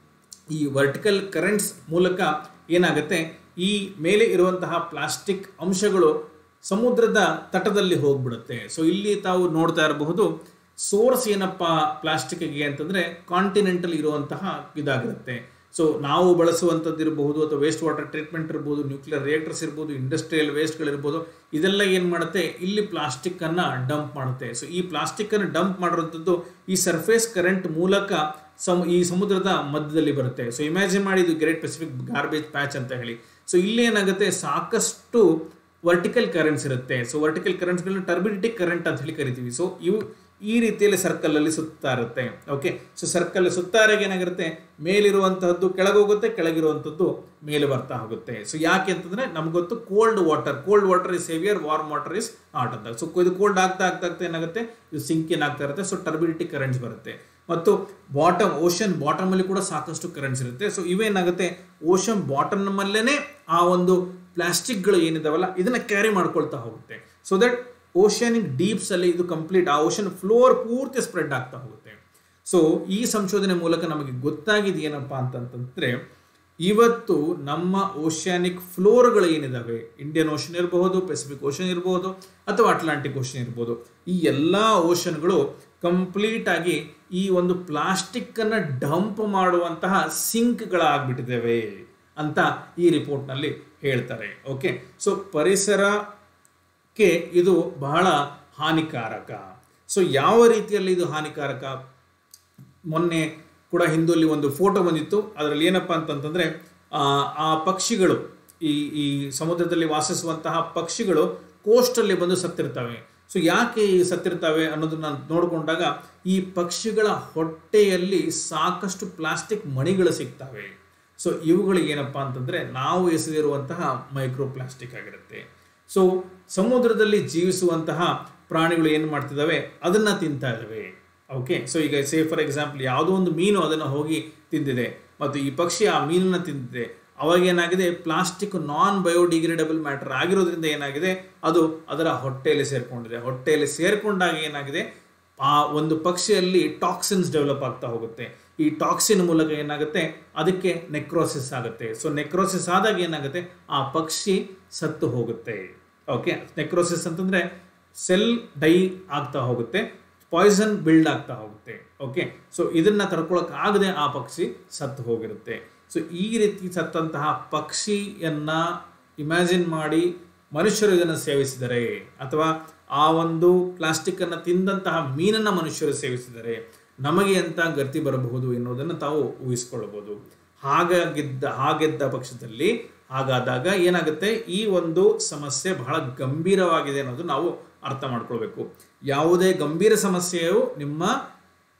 ಈ ವರ್ಟಿಕಲ್ ಕರೆಂಟ್ಸ್ ಮೂಲಕ ಏನಾಗುತ್ತೆ ಈ ಮೇಲೆ ಇರುವಂತಹ ಪ್ಲಾಸ್ಟಿಕ್ ಅಂಶಗಳು ಸಮುದ್ರದ ತಟದಲ್ಲಿ ಹೋಗ್ಬಿಡುತ್ತೆ ಸೊ ಇಲ್ಲಿ ತಾವು ನೋಡ್ತಾ ಇರಬಹುದು ಸೋರ್ಸ್ ಏನಪ್ಪ ಪ್ಲಾಸ್ಟಿಕ್ಗೆ ಅಂತಂದ್ರೆ ಕಾಂಟಿನೆಂಟಲ್ ಇರುವಂತಹ ಇದಾಗಿರುತ್ತೆ ಸೊ ನಾವು ಬಳಸುವಂಥದ್ದು ಇರಬಹುದು ಅಥವಾ ವೇಸ್ಟ್ ವಾಟರ್ ಟ್ರೀಟ್ಮೆಂಟ್ ಇರ್ಬೋದು ನ್ಯೂಕ್ಲಿಯರ್ ರಿಯಾಕ್ಟರ್ಸ್ ಇರ್ಬೋದು ಇಂಡಸ್ಟ್ರಿಯಲ್ ವೇಸ್ಟ್ಗಳಿರ್ಬೋದು ಇದೆಲ್ಲ ಏನು ಮಾಡುತ್ತೆ ಇಲ್ಲಿ ಪ್ಲಾಸ್ಟಿಕ್ಕನ್ನು ಡಂಪ್ ಮಾಡುತ್ತೆ ಸೊ ಈ ಪ್ಲಾಸ್ಟಿಕ್ಕನ್ನು ಡಂಪ್ ಮಾಡಿರುವಂಥದ್ದು ಈ ಸರ್ಫೇಸ್ ಕರೆಂಟ್ ಮೂಲಕ ಸಮ್ ಈ ಸಮುದ್ರದ ಮಧ್ಯದಲ್ಲಿ ಬರುತ್ತೆ ಸೊ ಇಮ್ಯಾಜಿನ್ ಮಾಡಿ ಇದು ಗ್ರೇಟ್ ಪೆಸಿಫಿಕ್ ಗಾರ್ಬೇಜ್ ಪ್ಯಾಚ್ ಅಂತ ಹೇಳಿ ಸೊ ಇಲ್ಲಿ ಏನಾಗುತ್ತೆ ಸಾಕಷ್ಟು ವರ್ಟಿಕಲ್ ಕರೆಂಟ್ಸ್ ಇರುತ್ತೆ ಸೊ ವರ್ಟಿಕಲ್ ಕರೆಂಟ್ಸ್ಗಳನ್ನ ಟರ್ಬಿಡಿಟಿಕ್ ಕರೆಂಟ್ ಅಂತ ಹೇಳಿ ಕರಿತೀವಿ ಸೊ ಇವು ಈ ರೀತಿಯಲ್ಲಿ ಸರ್ಕಲ್ ಅಲ್ಲಿ ಸುತ್ತಾ ಇರುತ್ತೆ ಓಕೆ ಸೊ ಸರ್ಕಲ್ ಸುತ್ತಾರಾಗ ಏನಾಗಿರುತ್ತೆ ಮೇಲಿರುವಂತಹದ್ದು ಕೆಳಗೋಗುತ್ತೆ ಕೆಳಗಿರುವಂಥದ್ದು ಮೇಲೆ ಬರ್ತಾ ಹೋಗುತ್ತೆ ಸೊ ಯಾಕೆ ಅಂತಂದ್ರೆ ನಮ್ಗೆ ಗೊತ್ತು cold water cold water is heavier warm water is not ಅಂತ ಸೊ ಇದು ಕೋಲ್ಡ್ ಆಗ್ತಾ ಆಗ್ತಾ ಆಗ್ತಾ ಏನಾಗುತ್ತೆ ಇದು ಸಿಂಕಿನ್ ಆಗ್ತಾ ಇರುತ್ತೆ ಸೊ ಟರ್ಬಿಡಿಟಿ ಕರೆಂಟ್ಸ್ ಬರುತ್ತೆ ಮತ್ತು ಬಾಟಮ್ ಓಷನ್ ಬಾಟಮ್ ಅಲ್ಲಿ ಕೂಡ ಸಾಕಷ್ಟು ಕರೆಂಟ್ಸ್ ಇರುತ್ತೆ ಸೊ ಇವೇನಾಗುತ್ತೆ ಓಷನ್ ಬಾಟಮ್ ನಮ್ಮಲ್ಲೇನೆ ಆ ಒಂದು ಪ್ಲಾಸ್ಟಿಕ್ಗಳು ಏನಿದಾವಲ್ಲ ಇದನ್ನ ಕ್ಯಾರಿ ಮಾಡ್ಕೊಳ್ತಾ ಹೋಗುತ್ತೆ ಸೊ ದಟ್ ಓಷನಿಕ್ ಡೀಪ್ಸ್ ಅಲ್ಲಿ ಇದು ಕಂಪ್ಲೀಟ್ ಆ ಓಷನ್ ಫ್ಲೋರ್ ಪೂರ್ತಿ ಸ್ಪ್ರೆಡ್ ಆಗ್ತಾ ಹೋಗುತ್ತೆ ಸೊ ಈ ಸಂಶೋಧನೆ ಮೂಲಕ ನಮಗೆ ಗೊತ್ತಾಗಿದೆ ಏನಪ್ಪಾ ಅಂತಂತಂದ್ರೆ ಇವತ್ತು ನಮ್ಮ ಓಷಾನಿಕ್ ಫ್ಲೋರ್ಗಳು ಏನಿದಾವೆ ಇಂಡಿಯನ್ ಓಷನ್ ಇರಬಹುದು ಪೆಸಿಫಿಕ್ ಓಷನ್ ಇರಬಹುದು ಅಥವಾ ಅಟ್ಲಾಂಟಿಕ್ ಓಷನ್ ಇರಬಹುದು ಈ ಎಲ್ಲ ಓಷನ್ಗಳು ಕಂಪ್ಲೀಟ್ ಆಗಿ ಈ ಒಂದು ಪ್ಲಾಸ್ಟಿಕ್ ಅನ್ನ ಡಂಪ್ ಮಾಡುವಂತಹ ಸಿಂಕ್ಗಳಾಗ್ಬಿಟ್ಟಿದ್ದೇವೆ ಅಂತ ಈ ರಿಪೋರ್ಟ್ನಲ್ಲಿ ಹೇಳ್ತಾರೆ ಓಕೆ ಸೊ ಪರಿಸರಕ್ಕೆ ಇದು ಬಹಳ ಹಾನಿಕಾರಕ ಸೊ ಯಾವ ರೀತಿಯಲ್ಲಿ ಇದು ಹಾನಿಕಾರಕ ಮೊನ್ನೆ ಕೂಡ ಹಿಂದಲ್ಲಿ ಒಂದು ಫೋಟೋ ಬಂದಿತ್ತು ಅದರಲ್ಲಿ ಏನಪ್ಪ ಅಂತಂತಂದ್ರೆ ಆ ಪಕ್ಷಿಗಳು ಈ ಈ ಸಮುದ್ರದಲ್ಲಿ ವಾಸಿಸುವಂತಹ ಪಕ್ಷಿಗಳು ಕೋಸ್ಟಲ್ಲಿ ಬಂದು ಸತ್ತಿರ್ತವೆ ಸೊ ಯಾಕೆ ಈ ಸತ್ತಿರ್ತವೆ ಅನ್ನೋದನ್ನ ನೋಡಿಕೊಂಡಾಗ ಈ ಪಕ್ಷಿಗಳ ಹೊಟ್ಟೆಯಲ್ಲಿ ಸಾಕಷ್ಟು ಪ್ಲಾಸ್ಟಿಕ್ ಮಣಿಗಳು ಸಿಗ್ತವೆ ಸೊ ಇವುಗಳು ಏನಪ್ಪಾ ಅಂತಂದ್ರೆ ನಾವು ಎಸೆದಿರುವಂತಹ ಮೈಕ್ರೋ ಪ್ಲಾಸ್ಟಿಕ್ ಆಗಿರುತ್ತೆ ಸೊ ಸಮುದ್ರದಲ್ಲಿ ಜೀವಿಸುವಂತಹ ಪ್ರಾಣಿಗಳು ಏನು ಮಾಡ್ತಿದ್ದಾವೆ ಅದನ್ನ ತಿಂತಾ ಇದ್ದಾವೆ ಓಕೆ ಸೊ ಈಗ ಸೇ ಫಾರ್ ಎಕ್ಸಾಂಪಲ್ ಯಾವುದೋ ಒಂದು ಮೀನು ಅದನ್ನು ಹೋಗಿ ತಿಂದಿದೆ ಮತ್ತು ಈ ಪಕ್ಷಿ ಆ ಮೀನನ್ನು ತಿಂದಿದೆ ಅವಾಗ ಏನಾಗಿದೆ ಪ್ಲಾಸ್ಟಿಕ್ ನಾನ್ ಬಯೋಡಿಗ್ರೇಡಬಲ್ ಮ್ಯಾಟರ್ ಆಗಿರೋದ್ರಿಂದ ಏನಾಗಿದೆ ಅದು ಅದರ ಹೊಟ್ಟೆಯಲ್ಲಿ ಸೇರ್ಕೊಂಡಿದೆ ಹೊಟ್ಟೆಯಲ್ಲಿ ಸೇರ್ಕೊಂಡಾಗ ಏನಾಗಿದೆ ಆ ಒಂದು ಪಕ್ಷಿಯಲ್ಲಿ ಟಾಕ್ಸಿನ್ಸ್ ಡೆವಲಪ್ ಆಗ್ತಾ ಹೋಗುತ್ತೆ ಈ ಟಾಕ್ಸಿನ್ ಮೂಲಕ ಏನಾಗುತ್ತೆ ಅದಕ್ಕೆ ನೆಕ್ರೋಸಿಸ್ ಆಗುತ್ತೆ ಸೊ ನೆಕ್ರೋಸಿಸ್ ಆದಾಗ ಏನಾಗುತ್ತೆ ಆ ಪಕ್ಷಿ ಸತ್ತು ಹೋಗುತ್ತೆ ಓಕೆ ನೆಕ್ರೋಸಿಸ್ ಅಂತಂದ್ರೆ ಸೆಲ್ ಡೈ ಆಗ್ತಾ ಹೋಗುತ್ತೆ ಪಾಯ್ಸನ್ ಬಿಲ್ಡ್ ಆಗ್ತಾ ಹೋಗುತ್ತೆ ಓಕೆ ಸೊ ಇದನ್ನ ತಡ್ಕೊಳಕ್ ಆಗದೆ ಆ ಪಕ್ಷಿ ಸತ್ತು ಹೋಗಿರುತ್ತೆ ಸೊ ಈ ರೀತಿ ಸತ್ತಂತಹ ಪಕ್ಷಿಯನ್ನ ಇಮ್ಯಾಜಿನ್ ಮಾಡಿ ಮನುಷ್ಯರು ಇದನ್ನು ಸೇವಿಸಿದರೆ ಅಥವಾ ಆ ಒಂದು ಪ್ಲಾಸ್ಟಿಕ್ ಅನ್ನ ತಿಂದಂತಹ ಮೀನನ್ನ ಮನುಷ್ಯರು ಸೇವಿಸಿದರೆ ನಮಗೆ ಎಂತ ಗತಿ ಬರಬಹುದು ಎನ್ನುವುದನ್ನು ತಾವು ಊಹಿಸ್ಕೊಳ್ಬಹುದು ಹಾಗಾಗಿದ್ದ ಹಾಗೆದ್ದ ಪಕ್ಷದಲ್ಲಿ ಹಾಗಾದಾಗ ಏನಾಗುತ್ತೆ ಈ ಒಂದು ಸಮಸ್ಯೆ ಬಹಳ ಗಂಭೀರವಾಗಿದೆ ಅನ್ನೋದು ನಾವು ಅರ್ಥ ಮಾಡ್ಕೊಳ್ಬೇಕು ಯಾವುದೇ ಗಂಭೀರ ಸಮಸ್ಯೆಯು ನಿಮ್ಮ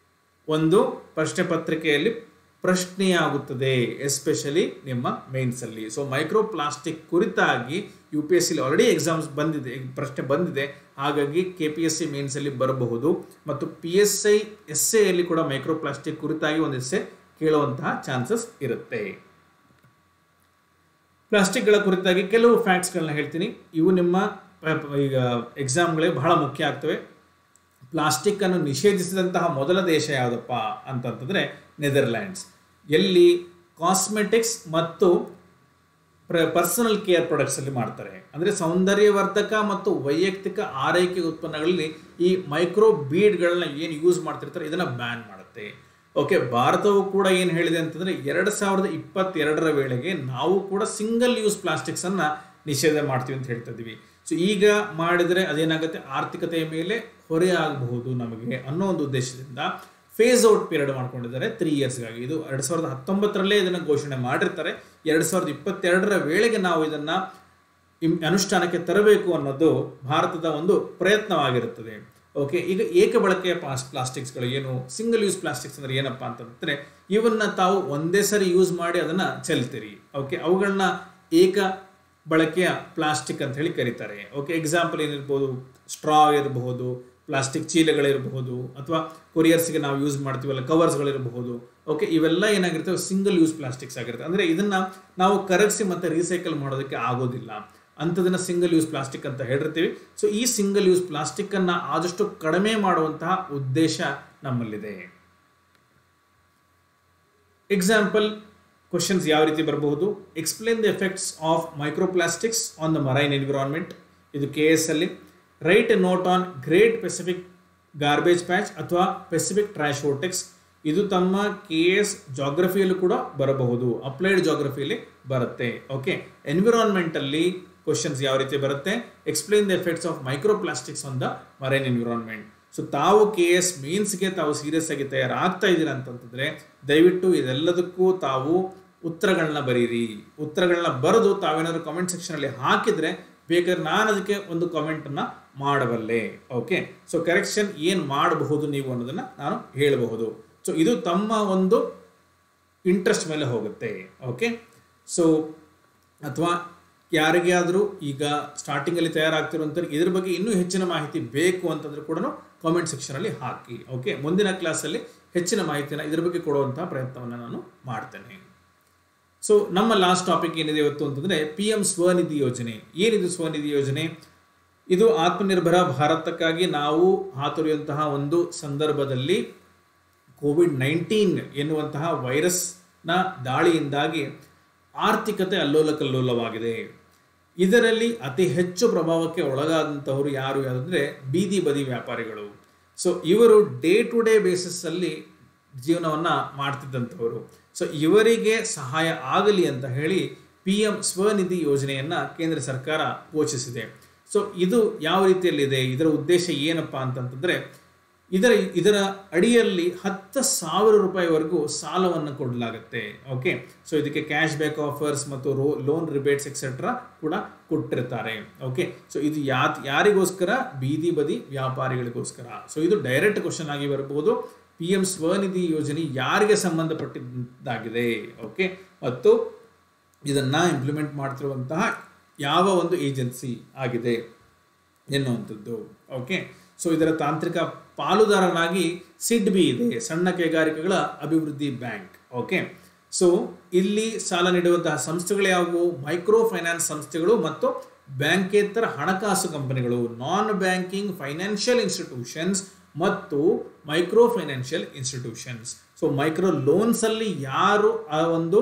ಒಂದು ಪ್ರಶ್ನೆ ಪತ್ರಿಕೆಯಲ್ಲಿ ಪ್ರಶ್ನೆಯಾಗುತ್ತದೆ ಎಸ್ಪೆಷಲಿ ನಿಮ್ಮ ಮೇನ್ಸಲ್ಲಿ ಸೊ ಮೈಕ್ರೋ ಪ್ಲಾಸ್ಟಿಕ್ ಕುರಿತಾಗಿ ಯು ಪಿ ಎಸ್ ಸಿಲಿ ಆಲ್ರೆಡಿ ಎಕ್ಸಾಮ್ಸ್ ಬಂದಿದೆ ಪ್ರಶ್ನೆ ಬಂದಿದೆ ಹಾಗಾಗಿ ಕೆ ಪಿ ಎಸ್ ಸಿ ಮೇನ್ಸಲ್ಲಿ ಬರಬಹುದು ಮತ್ತು ಪಿ ಎಸ್ ಐ ಎಸ್ ಎಲ್ಲಿ ಕೂಡ ಮೈಕ್ರೋ ಪ್ಲಾಸ್ಟಿಕ್ ಕುರಿತಾಗಿ ಒಂದು ಎಸ್ಸೆ ಕೇಳುವಂತಹ ಚಾನ್ಸಸ್ ಇರುತ್ತೆ ಪ್ಲಾಸ್ಟಿಕ್ಗಳ ಕುರಿತಾಗಿ ಕೆಲವು ಫ್ಯಾಕ್ಟ್ಸ್ಗಳನ್ನ ಹೇಳ್ತೀನಿ ಇವು ನಿಮ್ಮ ಈಗ ಎಕ್ಸಾಮ್ಗಳಿಗೆ ಬಹಳ ಮುಖ್ಯ ಆಗ್ತವೆ ಪ್ಲಾಸ್ಟಿಕ್ ಅನ್ನು ನಿಷೇಧಿಸಿದಂತಹ ಮೊದಲ ದೇಶ ಯಾವುದಪ್ಪ ಅಂತಂತಂದರೆ ನೆದರ್ಲ್ಯಾಂಡ್ಸ್ ಎಲ್ಲಿ ಕಾಸ್ಮೆಟಿಕ್ಸ್ ಮತ್ತು ಪರ್ಸನಲ್ ಕೇರ್ ಪ್ರಾಡಕ್ಟ್ಸ್ ಅಲ್ಲಿ ಮಾಡ್ತಾರೆ ಅಂದರೆ ಸೌಂದರ್ಯವರ್ಧಕ ಮತ್ತು ವೈಯಕ್ತಿಕ ಆರೈಕೆ ಉತ್ಪನ್ನಗಳಲ್ಲಿ ಈ ಮೈಕ್ರೋ ಬೀಡ್ಗಳನ್ನ ಏನು ಯೂಸ್ ಮಾಡ್ತಿರ್ತಾರೆ ಇದನ್ನ ಬ್ಯಾನ್ ಮಾಡುತ್ತೆ ಓಕೆ ಭಾರತವು ಕೂಡ ಏನು ಹೇಳಿದೆ ಅಂತಂದ್ರೆ ಎರಡು ಸಾವಿರದ ಇಪ್ಪತ್ತೆರಡರ ವೇಳೆಗೆ ನಾವು ಕೂಡ ಸಿಂಗಲ್ ಯೂಸ್ ಪ್ಲಾಸ್ಟಿಕ್ಸ್ ಅನ್ನ ನಿಷೇಧ ಮಾಡ್ತೀವಿ ಅಂತ ಹೇಳ್ತಾ ಇದೀವಿ ಸೊ ಈಗ ಮಾಡಿದರೆ ಅದೇನಾಗುತ್ತೆ ಆರ್ಥಿಕತೆಯ ಮೇಲೆ ಹೊರೆ ಆಗಬಹುದು ನಮಗೆ ಅನ್ನೋ ಒಂದು ಉದ್ದೇಶದಿಂದ ಫೇಸ್ ಔಟ್ ಪೀರಿಯಡ್ ಮಾಡ್ಕೊಂಡಿದ್ದಾರೆ ತ್ರೀ ಇಯರ್ಸ್ಗಾಗಿ ಇದು ಎರಡು ಸಾವಿರದ ಹತ್ತೊಂಬತ್ತರಲ್ಲೇ ಇದನ್ನು ಘೋಷಣೆ ಮಾಡಿರ್ತಾರೆ ಎರಡು ಸಾವಿರದ ಇಪ್ಪತ್ತೆರಡರ ವೇಳೆಗೆ ನಾವು ಇದನ್ನು ಅನುಷ್ಠಾನಕ್ಕೆ ತರಬೇಕು ಅನ್ನೋದು ಭಾರತದ ಒಂದು ಪ್ರಯತ್ನವಾಗಿರುತ್ತದೆ ಓಕೆ ಈಗ ಏಕ ಬಳಕೆಯ ಪ್ಲಾಸ್ ಪ್ಲಾಸ್ಟಿಕ್ಸ್ಗಳು ಏನು ಸಿಂಗಲ್ ಯೂಸ್ ಪ್ಲಾಸ್ಟಿಕ್ಸ್ ಅಂದ್ರೆ ಏನಪ್ಪಾ ಅಂತಂದ್ರೆ ಇವನ್ನ ತಾವು ಒಂದೇ ಸರಿ ಯೂಸ್ ಮಾಡಿ ಅದನ್ನ ಚೆಲ್ತೀರಿ ಓಕೆ ಅವುಗಳನ್ನ ಏಕ ಬಳಕೆಯ ಪ್ಲಾಸ್ಟಿಕ್ ಅಂತ ಹೇಳಿ ಕರೀತಾರೆ ಓಕೆ ಎಕ್ಸಾಂಪಲ್ ಏನಿರ್ಬೋದು ಸ್ಟ್ರಾ ಇರಬಹುದು ಪ್ಲಾಸ್ಟಿಕ್ ಚೀಲಗಳಿರಬಹುದು ಅಥವಾ ಕೊರಿಯರ್ಸ್ಗೆ ನಾವು ಯೂಸ್ ಮಾಡ್ತೀವಲ್ಲ ಕವರ್ಸ್ಗಳಿರಬಹುದು ಓಕೆ ಇವೆಲ್ಲ ಏನಾಗಿರ್ತವೆ ಸಿಂಗಲ್ ಯೂಸ್ ಪ್ಲಾಸ್ಟಿಕ್ಸ್ ಆಗಿರುತ್ತೆ ಅಂದರೆ ಇದನ್ನ ನಾವು ಕರಗಿಸಿ ಮತ್ತೆ ರೀಸೈಕಲ್ ಮಾಡೋದಕ್ಕೆ ಆಗೋದಿಲ್ಲ ಅಂಥದನ್ನ ಸಿಂಗಲ್ ಯೂಸ್ ಪ್ಲಾಸ್ಟಿಕ್ ಅಂತ ಹೇಳಿರ್ತೀವಿ ಸೊ ಈ ಸಿಂಗಲ್ ಯೂಸ್ ಪ್ಲಾಸ್ಟಿಕ್ ಅನ್ನ ಆದಷ್ಟು ಕಡಿಮೆ ಮಾಡುವಂತಹ ಉದ್ದೇಶ ನಮ್ಮಲ್ಲಿದೆ ಎಕ್ಸಾಂಪಲ್ ಕ್ವಶನ್ಸ್ ಯಾವ ರೀತಿ ಬರಬಹುದು explain the effects of microplastics on the marine environment ಇದು ಕೆ ಎಸ್ ಅಲ್ಲಿ write a note on Great Pacific garbage Patch ಅಥವಾ ಪೆಸಿಫಿಕ್ ಟ್ರ್ಯಾಶ್ ವೋಟೆಕ್ಸ್ ಇದು ತಮ್ಮ ಕೆ ಎಸ್ ಜಾಗ್ರಫಿಯಲ್ಲೂ ಕೂಡ ಬರಬಹುದು ಅಪ್ಲೈಡ್ ಜಾಗ್ರಫಿಯಲ್ಲಿ ಬರುತ್ತೆ ಓಕೆ ಎನ್ವಿರಾನ್ಮೆಂಟಲ್ಲಿ ಕ್ವಶನ್ಸ್ ಯಾವ ರೀತಿ ಬರುತ್ತೆ explain the effects of microplastics on the marine environment so ತಾವು ಕೆ ಎಸ್ ಮೀನ್ಸ್ಗೆ ತಾವು ಸೀರಿಯಸ್ ಆಗಿ ತಯಾರಾಗ್ತಾ ಇದ್ದೀರಾ ಅಂತಂತಂದ್ರೆ ದಯವಿಟ್ಟು ಇದೆಲ್ಲದಕ್ಕೂ ತಾವು ಉತ್ತರಗಳನ್ನ ಬರೀರಿ ಉತ್ತರಗಳನ್ನ ಬರೆದು ತಾವೇನಾದ್ರು ಕಾಮೆಂಟ್ ಸೆಕ್ಷನ್ ಅಲ್ಲಿ ಹಾಕಿದ್ರೆ ಬೇಕಾದ್ರೆ ನಾನು ಅದಕ್ಕೆ ಒಂದು ಕಾಮೆಂಟ್ ಅನ್ನ ಮಾಡಬಲ್ಲೆ ಓಕೆ ಸೊ ಕರೆಕ್ಷನ್ ಏನ್ ಮಾಡಬಹುದು ನೀವು ಅನ್ನೋದನ್ನ ನಾನು ಹೇಳಬಹುದು ಸೊ ಇದು ತಮ್ಮ ಒಂದು ಇಂಟ್ರೆಸ್ಟ್ ಮೇಲೆ ಹೋಗುತ್ತೆ ಓಕೆ ಸೊ ಅಥವಾ ಯಾರಿಗೆ ಆದರೂ ಈಗ ಸ್ಟಾರ್ಟಿಂಗಲ್ಲಿ ತಯಾರಾಗ್ತಿರುವಂಥವ್ರಿಗೆ ಇದ್ರ ಬಗ್ಗೆ ಇನ್ನೂ ಹೆಚ್ಚಿನ ಮಾಹಿತಿ ಬೇಕು ಅಂತಂದ್ರೆ ಕೂಡ ಕಾಮೆಂಟ್ ಸೆಕ್ಷನಲ್ಲಿ ಹಾಕಿ ಓಕೆ ಮುಂದಿನ ಕ್ಲಾಸಲ್ಲಿ ಹೆಚ್ಚಿನ ಮಾಹಿತಿನ ಇದ್ರ ಬಗ್ಗೆ ಕೊಡುವಂತಹ ಪ್ರಯತ್ನವನ್ನು ನಾನು ಮಾಡ್ತೇನೆ ಸೊ ನಮ್ಮ ಲಾಸ್ಟ್ ಟಾಪಿಕ್ ಏನಿದೆ ಇವತ್ತು ಅಂತಂದ್ರೆ ಪಿ ಎಂ ಸ್ವನಿಧಿ ಯೋಜನೆ ಏನಿದು ಸ್ವನಿಧಿ ಯೋಜನೆ ಇದು ಆತ್ಮನಿರ್ಭರ ಭಾರತಕ್ಕಾಗಿ ನಾವು ಹಾತೊರೆಯುವಂತಹ ಒಂದು ಸಂದರ್ಭದಲ್ಲಿ ಕೋವಿಡ್ ನೈನ್ಟೀನ್ ಎನ್ನುವಂತಹ ವೈರಸ್ನ ದಾಳಿಯಿಂದಾಗಿ ಆರ್ಥಿಕತೆ ಅಲ್ಲೋಲ ಕಲ್ಲೋಲವಾಗಿದೆ ಇದರಲ್ಲಿ ಅತಿ ಹೆಚ್ಚು ಪ್ರಭಾವಕ್ಕೆ ಒಳಗಾದಂಥವರು ಯಾರು ಯಾರಂದ್ರೆ ಬೀದಿ ಬದಿ ವ್ಯಾಪಾರಿಗಳು ಸೊ ಇವರು ಡೇ ಟು ಡೇ ಬೇಸಿಸ್ ಅಲ್ಲಿ ಜೀವನವನ್ನ ಮಾಡ್ತಿದ್ದಂಥವರು ಸೊ ಇವರಿಗೆ ಸಹಾಯ ಆಗಲಿ ಅಂತ ಹೇಳಿ ಪಿ ಎಂ ಸ್ವನಿಧಿ ಯೋಜನೆಯನ್ನ ಕೇಂದ್ರ ಸರ್ಕಾರ ಘೋಷಿಸಿದೆ ಸೊ ಇದು ಯಾವ ರೀತಿಯಲ್ಲಿದೆ ಇದರ ಉದ್ದೇಶ ಏನಪ್ಪಾ ಅಂತಂತಂದ್ರೆ ಇದರ ಇದರ ಅಡಿಯಲ್ಲಿ ಹತ್ತು ಸಾವಿರ ರೂಪಾಯಿವರೆಗೂ ಸಾಲವನ್ನು ಕೊಡಲಾಗುತ್ತೆ ಓಕೆ ಸೊ ಇದಕ್ಕೆ ಕ್ಯಾಶ್ ಬ್ಯಾಕ್ ಆಫರ್ಸ್ ಮತ್ತು ರೋ ಲೋನ್ ರಿಬೇಟ್ಸ್ ಎಕ್ಸೆಟ್ರಾ ಕೂಡ ಕೊಟ್ಟಿರ್ತಾರೆ ಓಕೆ ಸೊ ಇದು ಯಾ ಯಾರಿಗೋಸ್ಕರ ಬೀದಿ ಬದಿ ವ್ಯಾಪಾರಿಗಳಿಗೋಸ್ಕರ ಸೊ ಇದು ಡೈರೆಕ್ಟ್ ಕ್ವಶನ್ ಆಗಿ ಬರಬಹುದು ಪಿ ಎಂ ಸ್ವನಿಧಿ ಯೋಜನೆ ಯಾರಿಗೆ ಸಂಬಂಧಪಟ್ಟಿದ್ದಾಗಿದೆ ಓಕೆ ಮತ್ತು ಇದನ್ನ ಇಂಪ್ಲಿಮೆಂಟ್ ಮಾಡ್ತಿರುವಂತಹ ಯಾವ ಒಂದು ಏಜೆನ್ಸಿ ಆಗಿದೆ ಎನ್ನುವಂಥದ್ದು ಓಕೆ ಸೊ ಇದರ ತಾಂತ್ರಿಕ ಪಾಲುದಾರನಾಗಿ ಸಿಡ್ ಬಿ ಇದೆ ಸಣ್ಣ ಕೈಗಾರಿಕೆಗಳ ಅಭಿವೃದ್ಧಿ ಬ್ಯಾಂಕ್ ಓಕೆ ಸೊ ಇಲ್ಲಿ ಸಾಲ ನೀಡುವಂತಹ ಸಂಸ್ಥೆಗಳು ಯಾವುವು ಮೈಕ್ರೋ ಫೈನಾನ್ಸ್ ಸಂಸ್ಥೆಗಳು ಮತ್ತು ಬ್ಯಾಂಕೇತರ ಹಣಕಾಸು ಕಂಪನಿಗಳು ನಾನ್ ಬ್ಯಾಂಕಿಂಗ್ ಫೈನಾನ್ಷಿಯಲ್ ಇನ್ಸ್ಟಿಟ್ಯೂಷನ್ಸ್ ಮತ್ತು micro financial institutions so micro loans ಅಲ್ಲಿ ಯಾರು ಆ ಒಂದು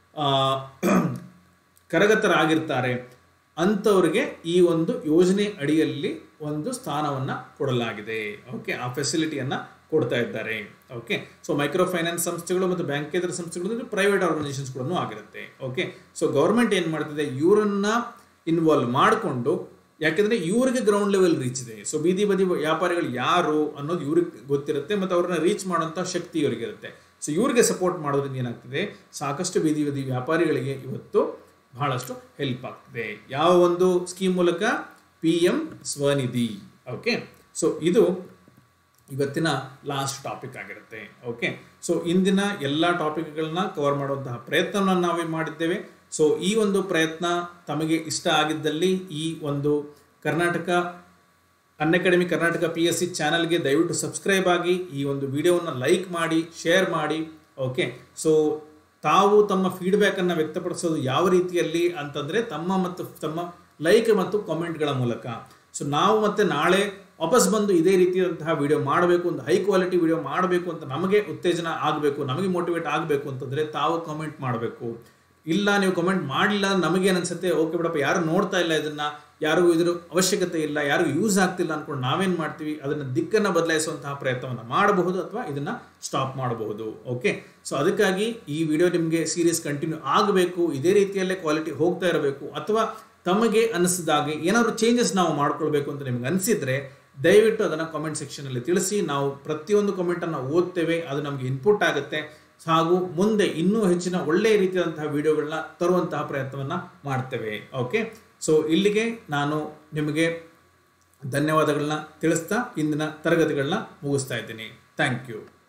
ಕರಗತರಾಗಿರ್ತಾರೆ ಅಂಥವ್ರಿಗೆ ಈ ಒಂದು ಯೋಜನೆ ಅಡಿಯಲ್ಲಿ ಒಂದು ಸ್ಥಾನವನ್ನ ಕೊಡಲಾಗಿದೆ ಓಕೆ ಆ ಫೆಸಿಲಿಟಿಯನ್ನ ಕೊಡ್ತಾ ಇದ್ದಾರೆ ಓಕೆ ಸೊ ಮೈಕ್ರೋ ಫೈನಾನ್ಸ್ ಸಂಸ್ಥೆಗಳು ಮತ್ತು ಬ್ಯಾಂಕೇತರ ಸಂಸ್ಥೆಗಳು ಪ್ರೈವೇಟ್ ಆರ್ಗನೈಸೇಷನ್ಸ್ ಕೂಡ ಆಗಿರುತ್ತೆ ಓಕೆ ಸೊ ಗೌರ್ಮೆಂಟ್ ಏನು ಮಾಡ್ತಿದೆ ಇವರನ್ನ ಇನ್ವಾಲ್ವ್ ಮಾಡಿಕೊಂಡು ಯಾಕೆಂದ್ರೆ ಇವ್ರಿಗೆ ಗ್ರೌಂಡ್ ಲೆವೆಲ್ ರೀಚ್ ಇದೆ ಸೊ ಬೀದಿ ಬದಿ ವ್ಯಾಪಾರಿಗಳು ಯಾರು ಅನ್ನೋದು ಇವ್ರಿಗೆ ಗೊತ್ತಿರುತ್ತೆ ಮತ್ತು ಅವ್ರನ್ನ ರೀಚ್ ಮಾಡುವಂಥ ಶಕ್ತಿ ಇವರಿಗೆ ಇರುತ್ತೆ ಸೊ ಇವ್ರಿಗೆ ಸಪೋರ್ಟ್ ಮಾಡೋದ್ರಿಂದ ಏನಾಗ್ತಿದೆ ಸಾಕಷ್ಟು ಬೀದಿ ಬದಿ ವ್ಯಾಪಾರಿಗಳಿಗೆ ಇವತ್ತು ಬಹಳಷ್ಟು ಹೆಲ್ಪ್ ಆಗ್ತದೆ ಯಾವ ಒಂದು ಸ್ಕೀಮ್ ಮೂಲಕ P M Svanidhi okay so ಇದು ಇವತ್ತಿನ ಲಾಸ್ಟ್ ಟಾಪಿಕ್ ಆಗಿರುತ್ತೆ ಓಕೆ ಸೊ ಇಂದಿನ ಎಲ್ಲ ಟಾಪಿಕ್ಗಳನ್ನ ಕವರ್ ಮಾಡುವಂತಹ ಪ್ರಯತ್ನವನ್ನು ನಾವೇ ಮಾಡಿದ್ದೇವೆ ಸೊ ಈ ಒಂದು ಪ್ರಯತ್ನ ತಮಗೆ ಇಷ್ಟ ಆಗಿದ್ದಲ್ಲಿ ಈ ಒಂದು Karnataka Unacademy Karnataka P S C ಚಾನಲ್ಗೆ ದಯವಿಟ್ಟು ಸಬ್ಸ್ಕ್ರೈಬ್ ಆಗಿ ಈ ಒಂದು ವಿಡಿಯೋವನ್ನು ಲೈಕ್ ಮಾಡಿ ಶೇರ್ ಮಾಡಿ ಓಕೆ ಸೊ ತಾವು ತಮ್ಮ ಫೀಡ್ಬ್ಯಾಕನ್ನು ವ್ಯಕ್ತಪಡಿಸೋದು ಯಾವ ರೀತಿಯಲ್ಲಿ ಅಂತಂದರೆ ತಮ್ಮ ಮತ್ತು ತಮ್ಮ ಲೈಕ್ ಮತ್ತು ಕಾಮೆಂಟ್ಗಳ ಮೂಲಕ ಸೊ ನಾವು ಮತ್ತೆ ನಾಳೆ ವಾಪಸ್ ಬಂದು ಇದೇ ರೀತಿಯಾದಂತಹ ವಿಡಿಯೋ ಮಾಡಬೇಕು ಒಂದು ಹೈ ಕ್ವಾಲಿಟಿ ವಿಡಿಯೋ ಮಾಡಬೇಕು ಅಂತ ನಮಗೆ ಉತ್ತೇಜನ ಆಗಬೇಕು ನಮಗೆ ಮೋಟಿವೇಟ್ ಆಗಬೇಕು ಅಂತಂದರೆ ತಾವು ಕಮೆಂಟ್ ಮಾಡಬೇಕು ಇಲ್ಲ ನೀವು ಕಮೆಂಟ್ ಮಾಡಲಿಲ್ಲ ನಮಗೆ ಅನ್ಸುತ್ತೆ ಓಕೆ ಬಿಡಪ್ಪ ಯಾರು ನೋಡ್ತಾ ಇಲ್ಲ ಇದನ್ನ ಯಾರಿಗೂ ಇದ್ರ ಅವಶ್ಯಕತೆ ಇಲ್ಲ ಯಾರಿಗೂ ಯೂಸ್ ಆಗ್ತಿಲ್ಲ ಅನ್ಕೊಂಡು ನಾವೇನು ಮಾಡ್ತೀವಿ ಅದನ್ನ ದಿಕ್ಕನ್ನು ಬದಲಾಯಿಸುವಂತಹ ಪ್ರಯತ್ನವನ್ನು ಮಾಡಬಹುದು ಅಥವಾ ಇದನ್ನ ಸ್ಟಾಪ್ ಮಾಡಬಹುದು ಓಕೆ ಸೊ ಅದಕ್ಕಾಗಿ ಈ ವಿಡಿಯೋ ನಿಮಗೆ ಸೀರೀಸ್ ಕಂಟಿನ್ಯೂ ಆಗಬೇಕು ಇದೇ ರೀತಿಯಲ್ಲೇ ಕ್ವಾಲಿಟಿ ಹೋಗ್ತಾ ಇರಬೇಕು ಅಥವಾ ತಮಗೆ ಅನಿಸಿದಾಗೆ ಏನಾದರೂ ಚೇಂಜಸ್ ನಾವು ಮಾಡ್ಕೊಳ್ಬೇಕು ಅಂತ ನಿಮ್ಗೆ ಅನಿಸಿದ್ರೆ ದಯವಿಟ್ಟು ಅದನ್ನು ಕಾಮೆಂಟ್ ಸೆಕ್ಷನಲ್ಲಿ ತಿಳಿಸಿ ನಾವು ಪ್ರತಿಯೊಂದು ಕಮೆಂಟನ್ನು ಓದ್ತೇವೆ ಅದು ನಮಗೆ ಇನ್ಪುಟ್ ಆಗುತ್ತೆ ಹಾಗೂ ಮುಂದೆ ಇನ್ನೂ ಹೆಚ್ಚಿನ ಒಳ್ಳೆಯ ರೀತಿಯಾದಂತಹ ವಿಡಿಯೋಗಳನ್ನ ತರುವಂತಹ ಪ್ರಯತ್ನವನ್ನು ಮಾಡ್ತೇವೆ ಓಕೆ ಸೊ ಇಲ್ಲಿಗೆ ನಾನು ನಿಮಗೆ ಧನ್ಯವಾದಗಳನ್ನ ತಿಳಿಸ್ತಾ ಇಂದಿನ ತರಗತಿಗಳನ್ನ ಮುಗಿಸ್ತಾ ಇದ್ದೀನಿ ಥ್ಯಾಂಕ್ ಯು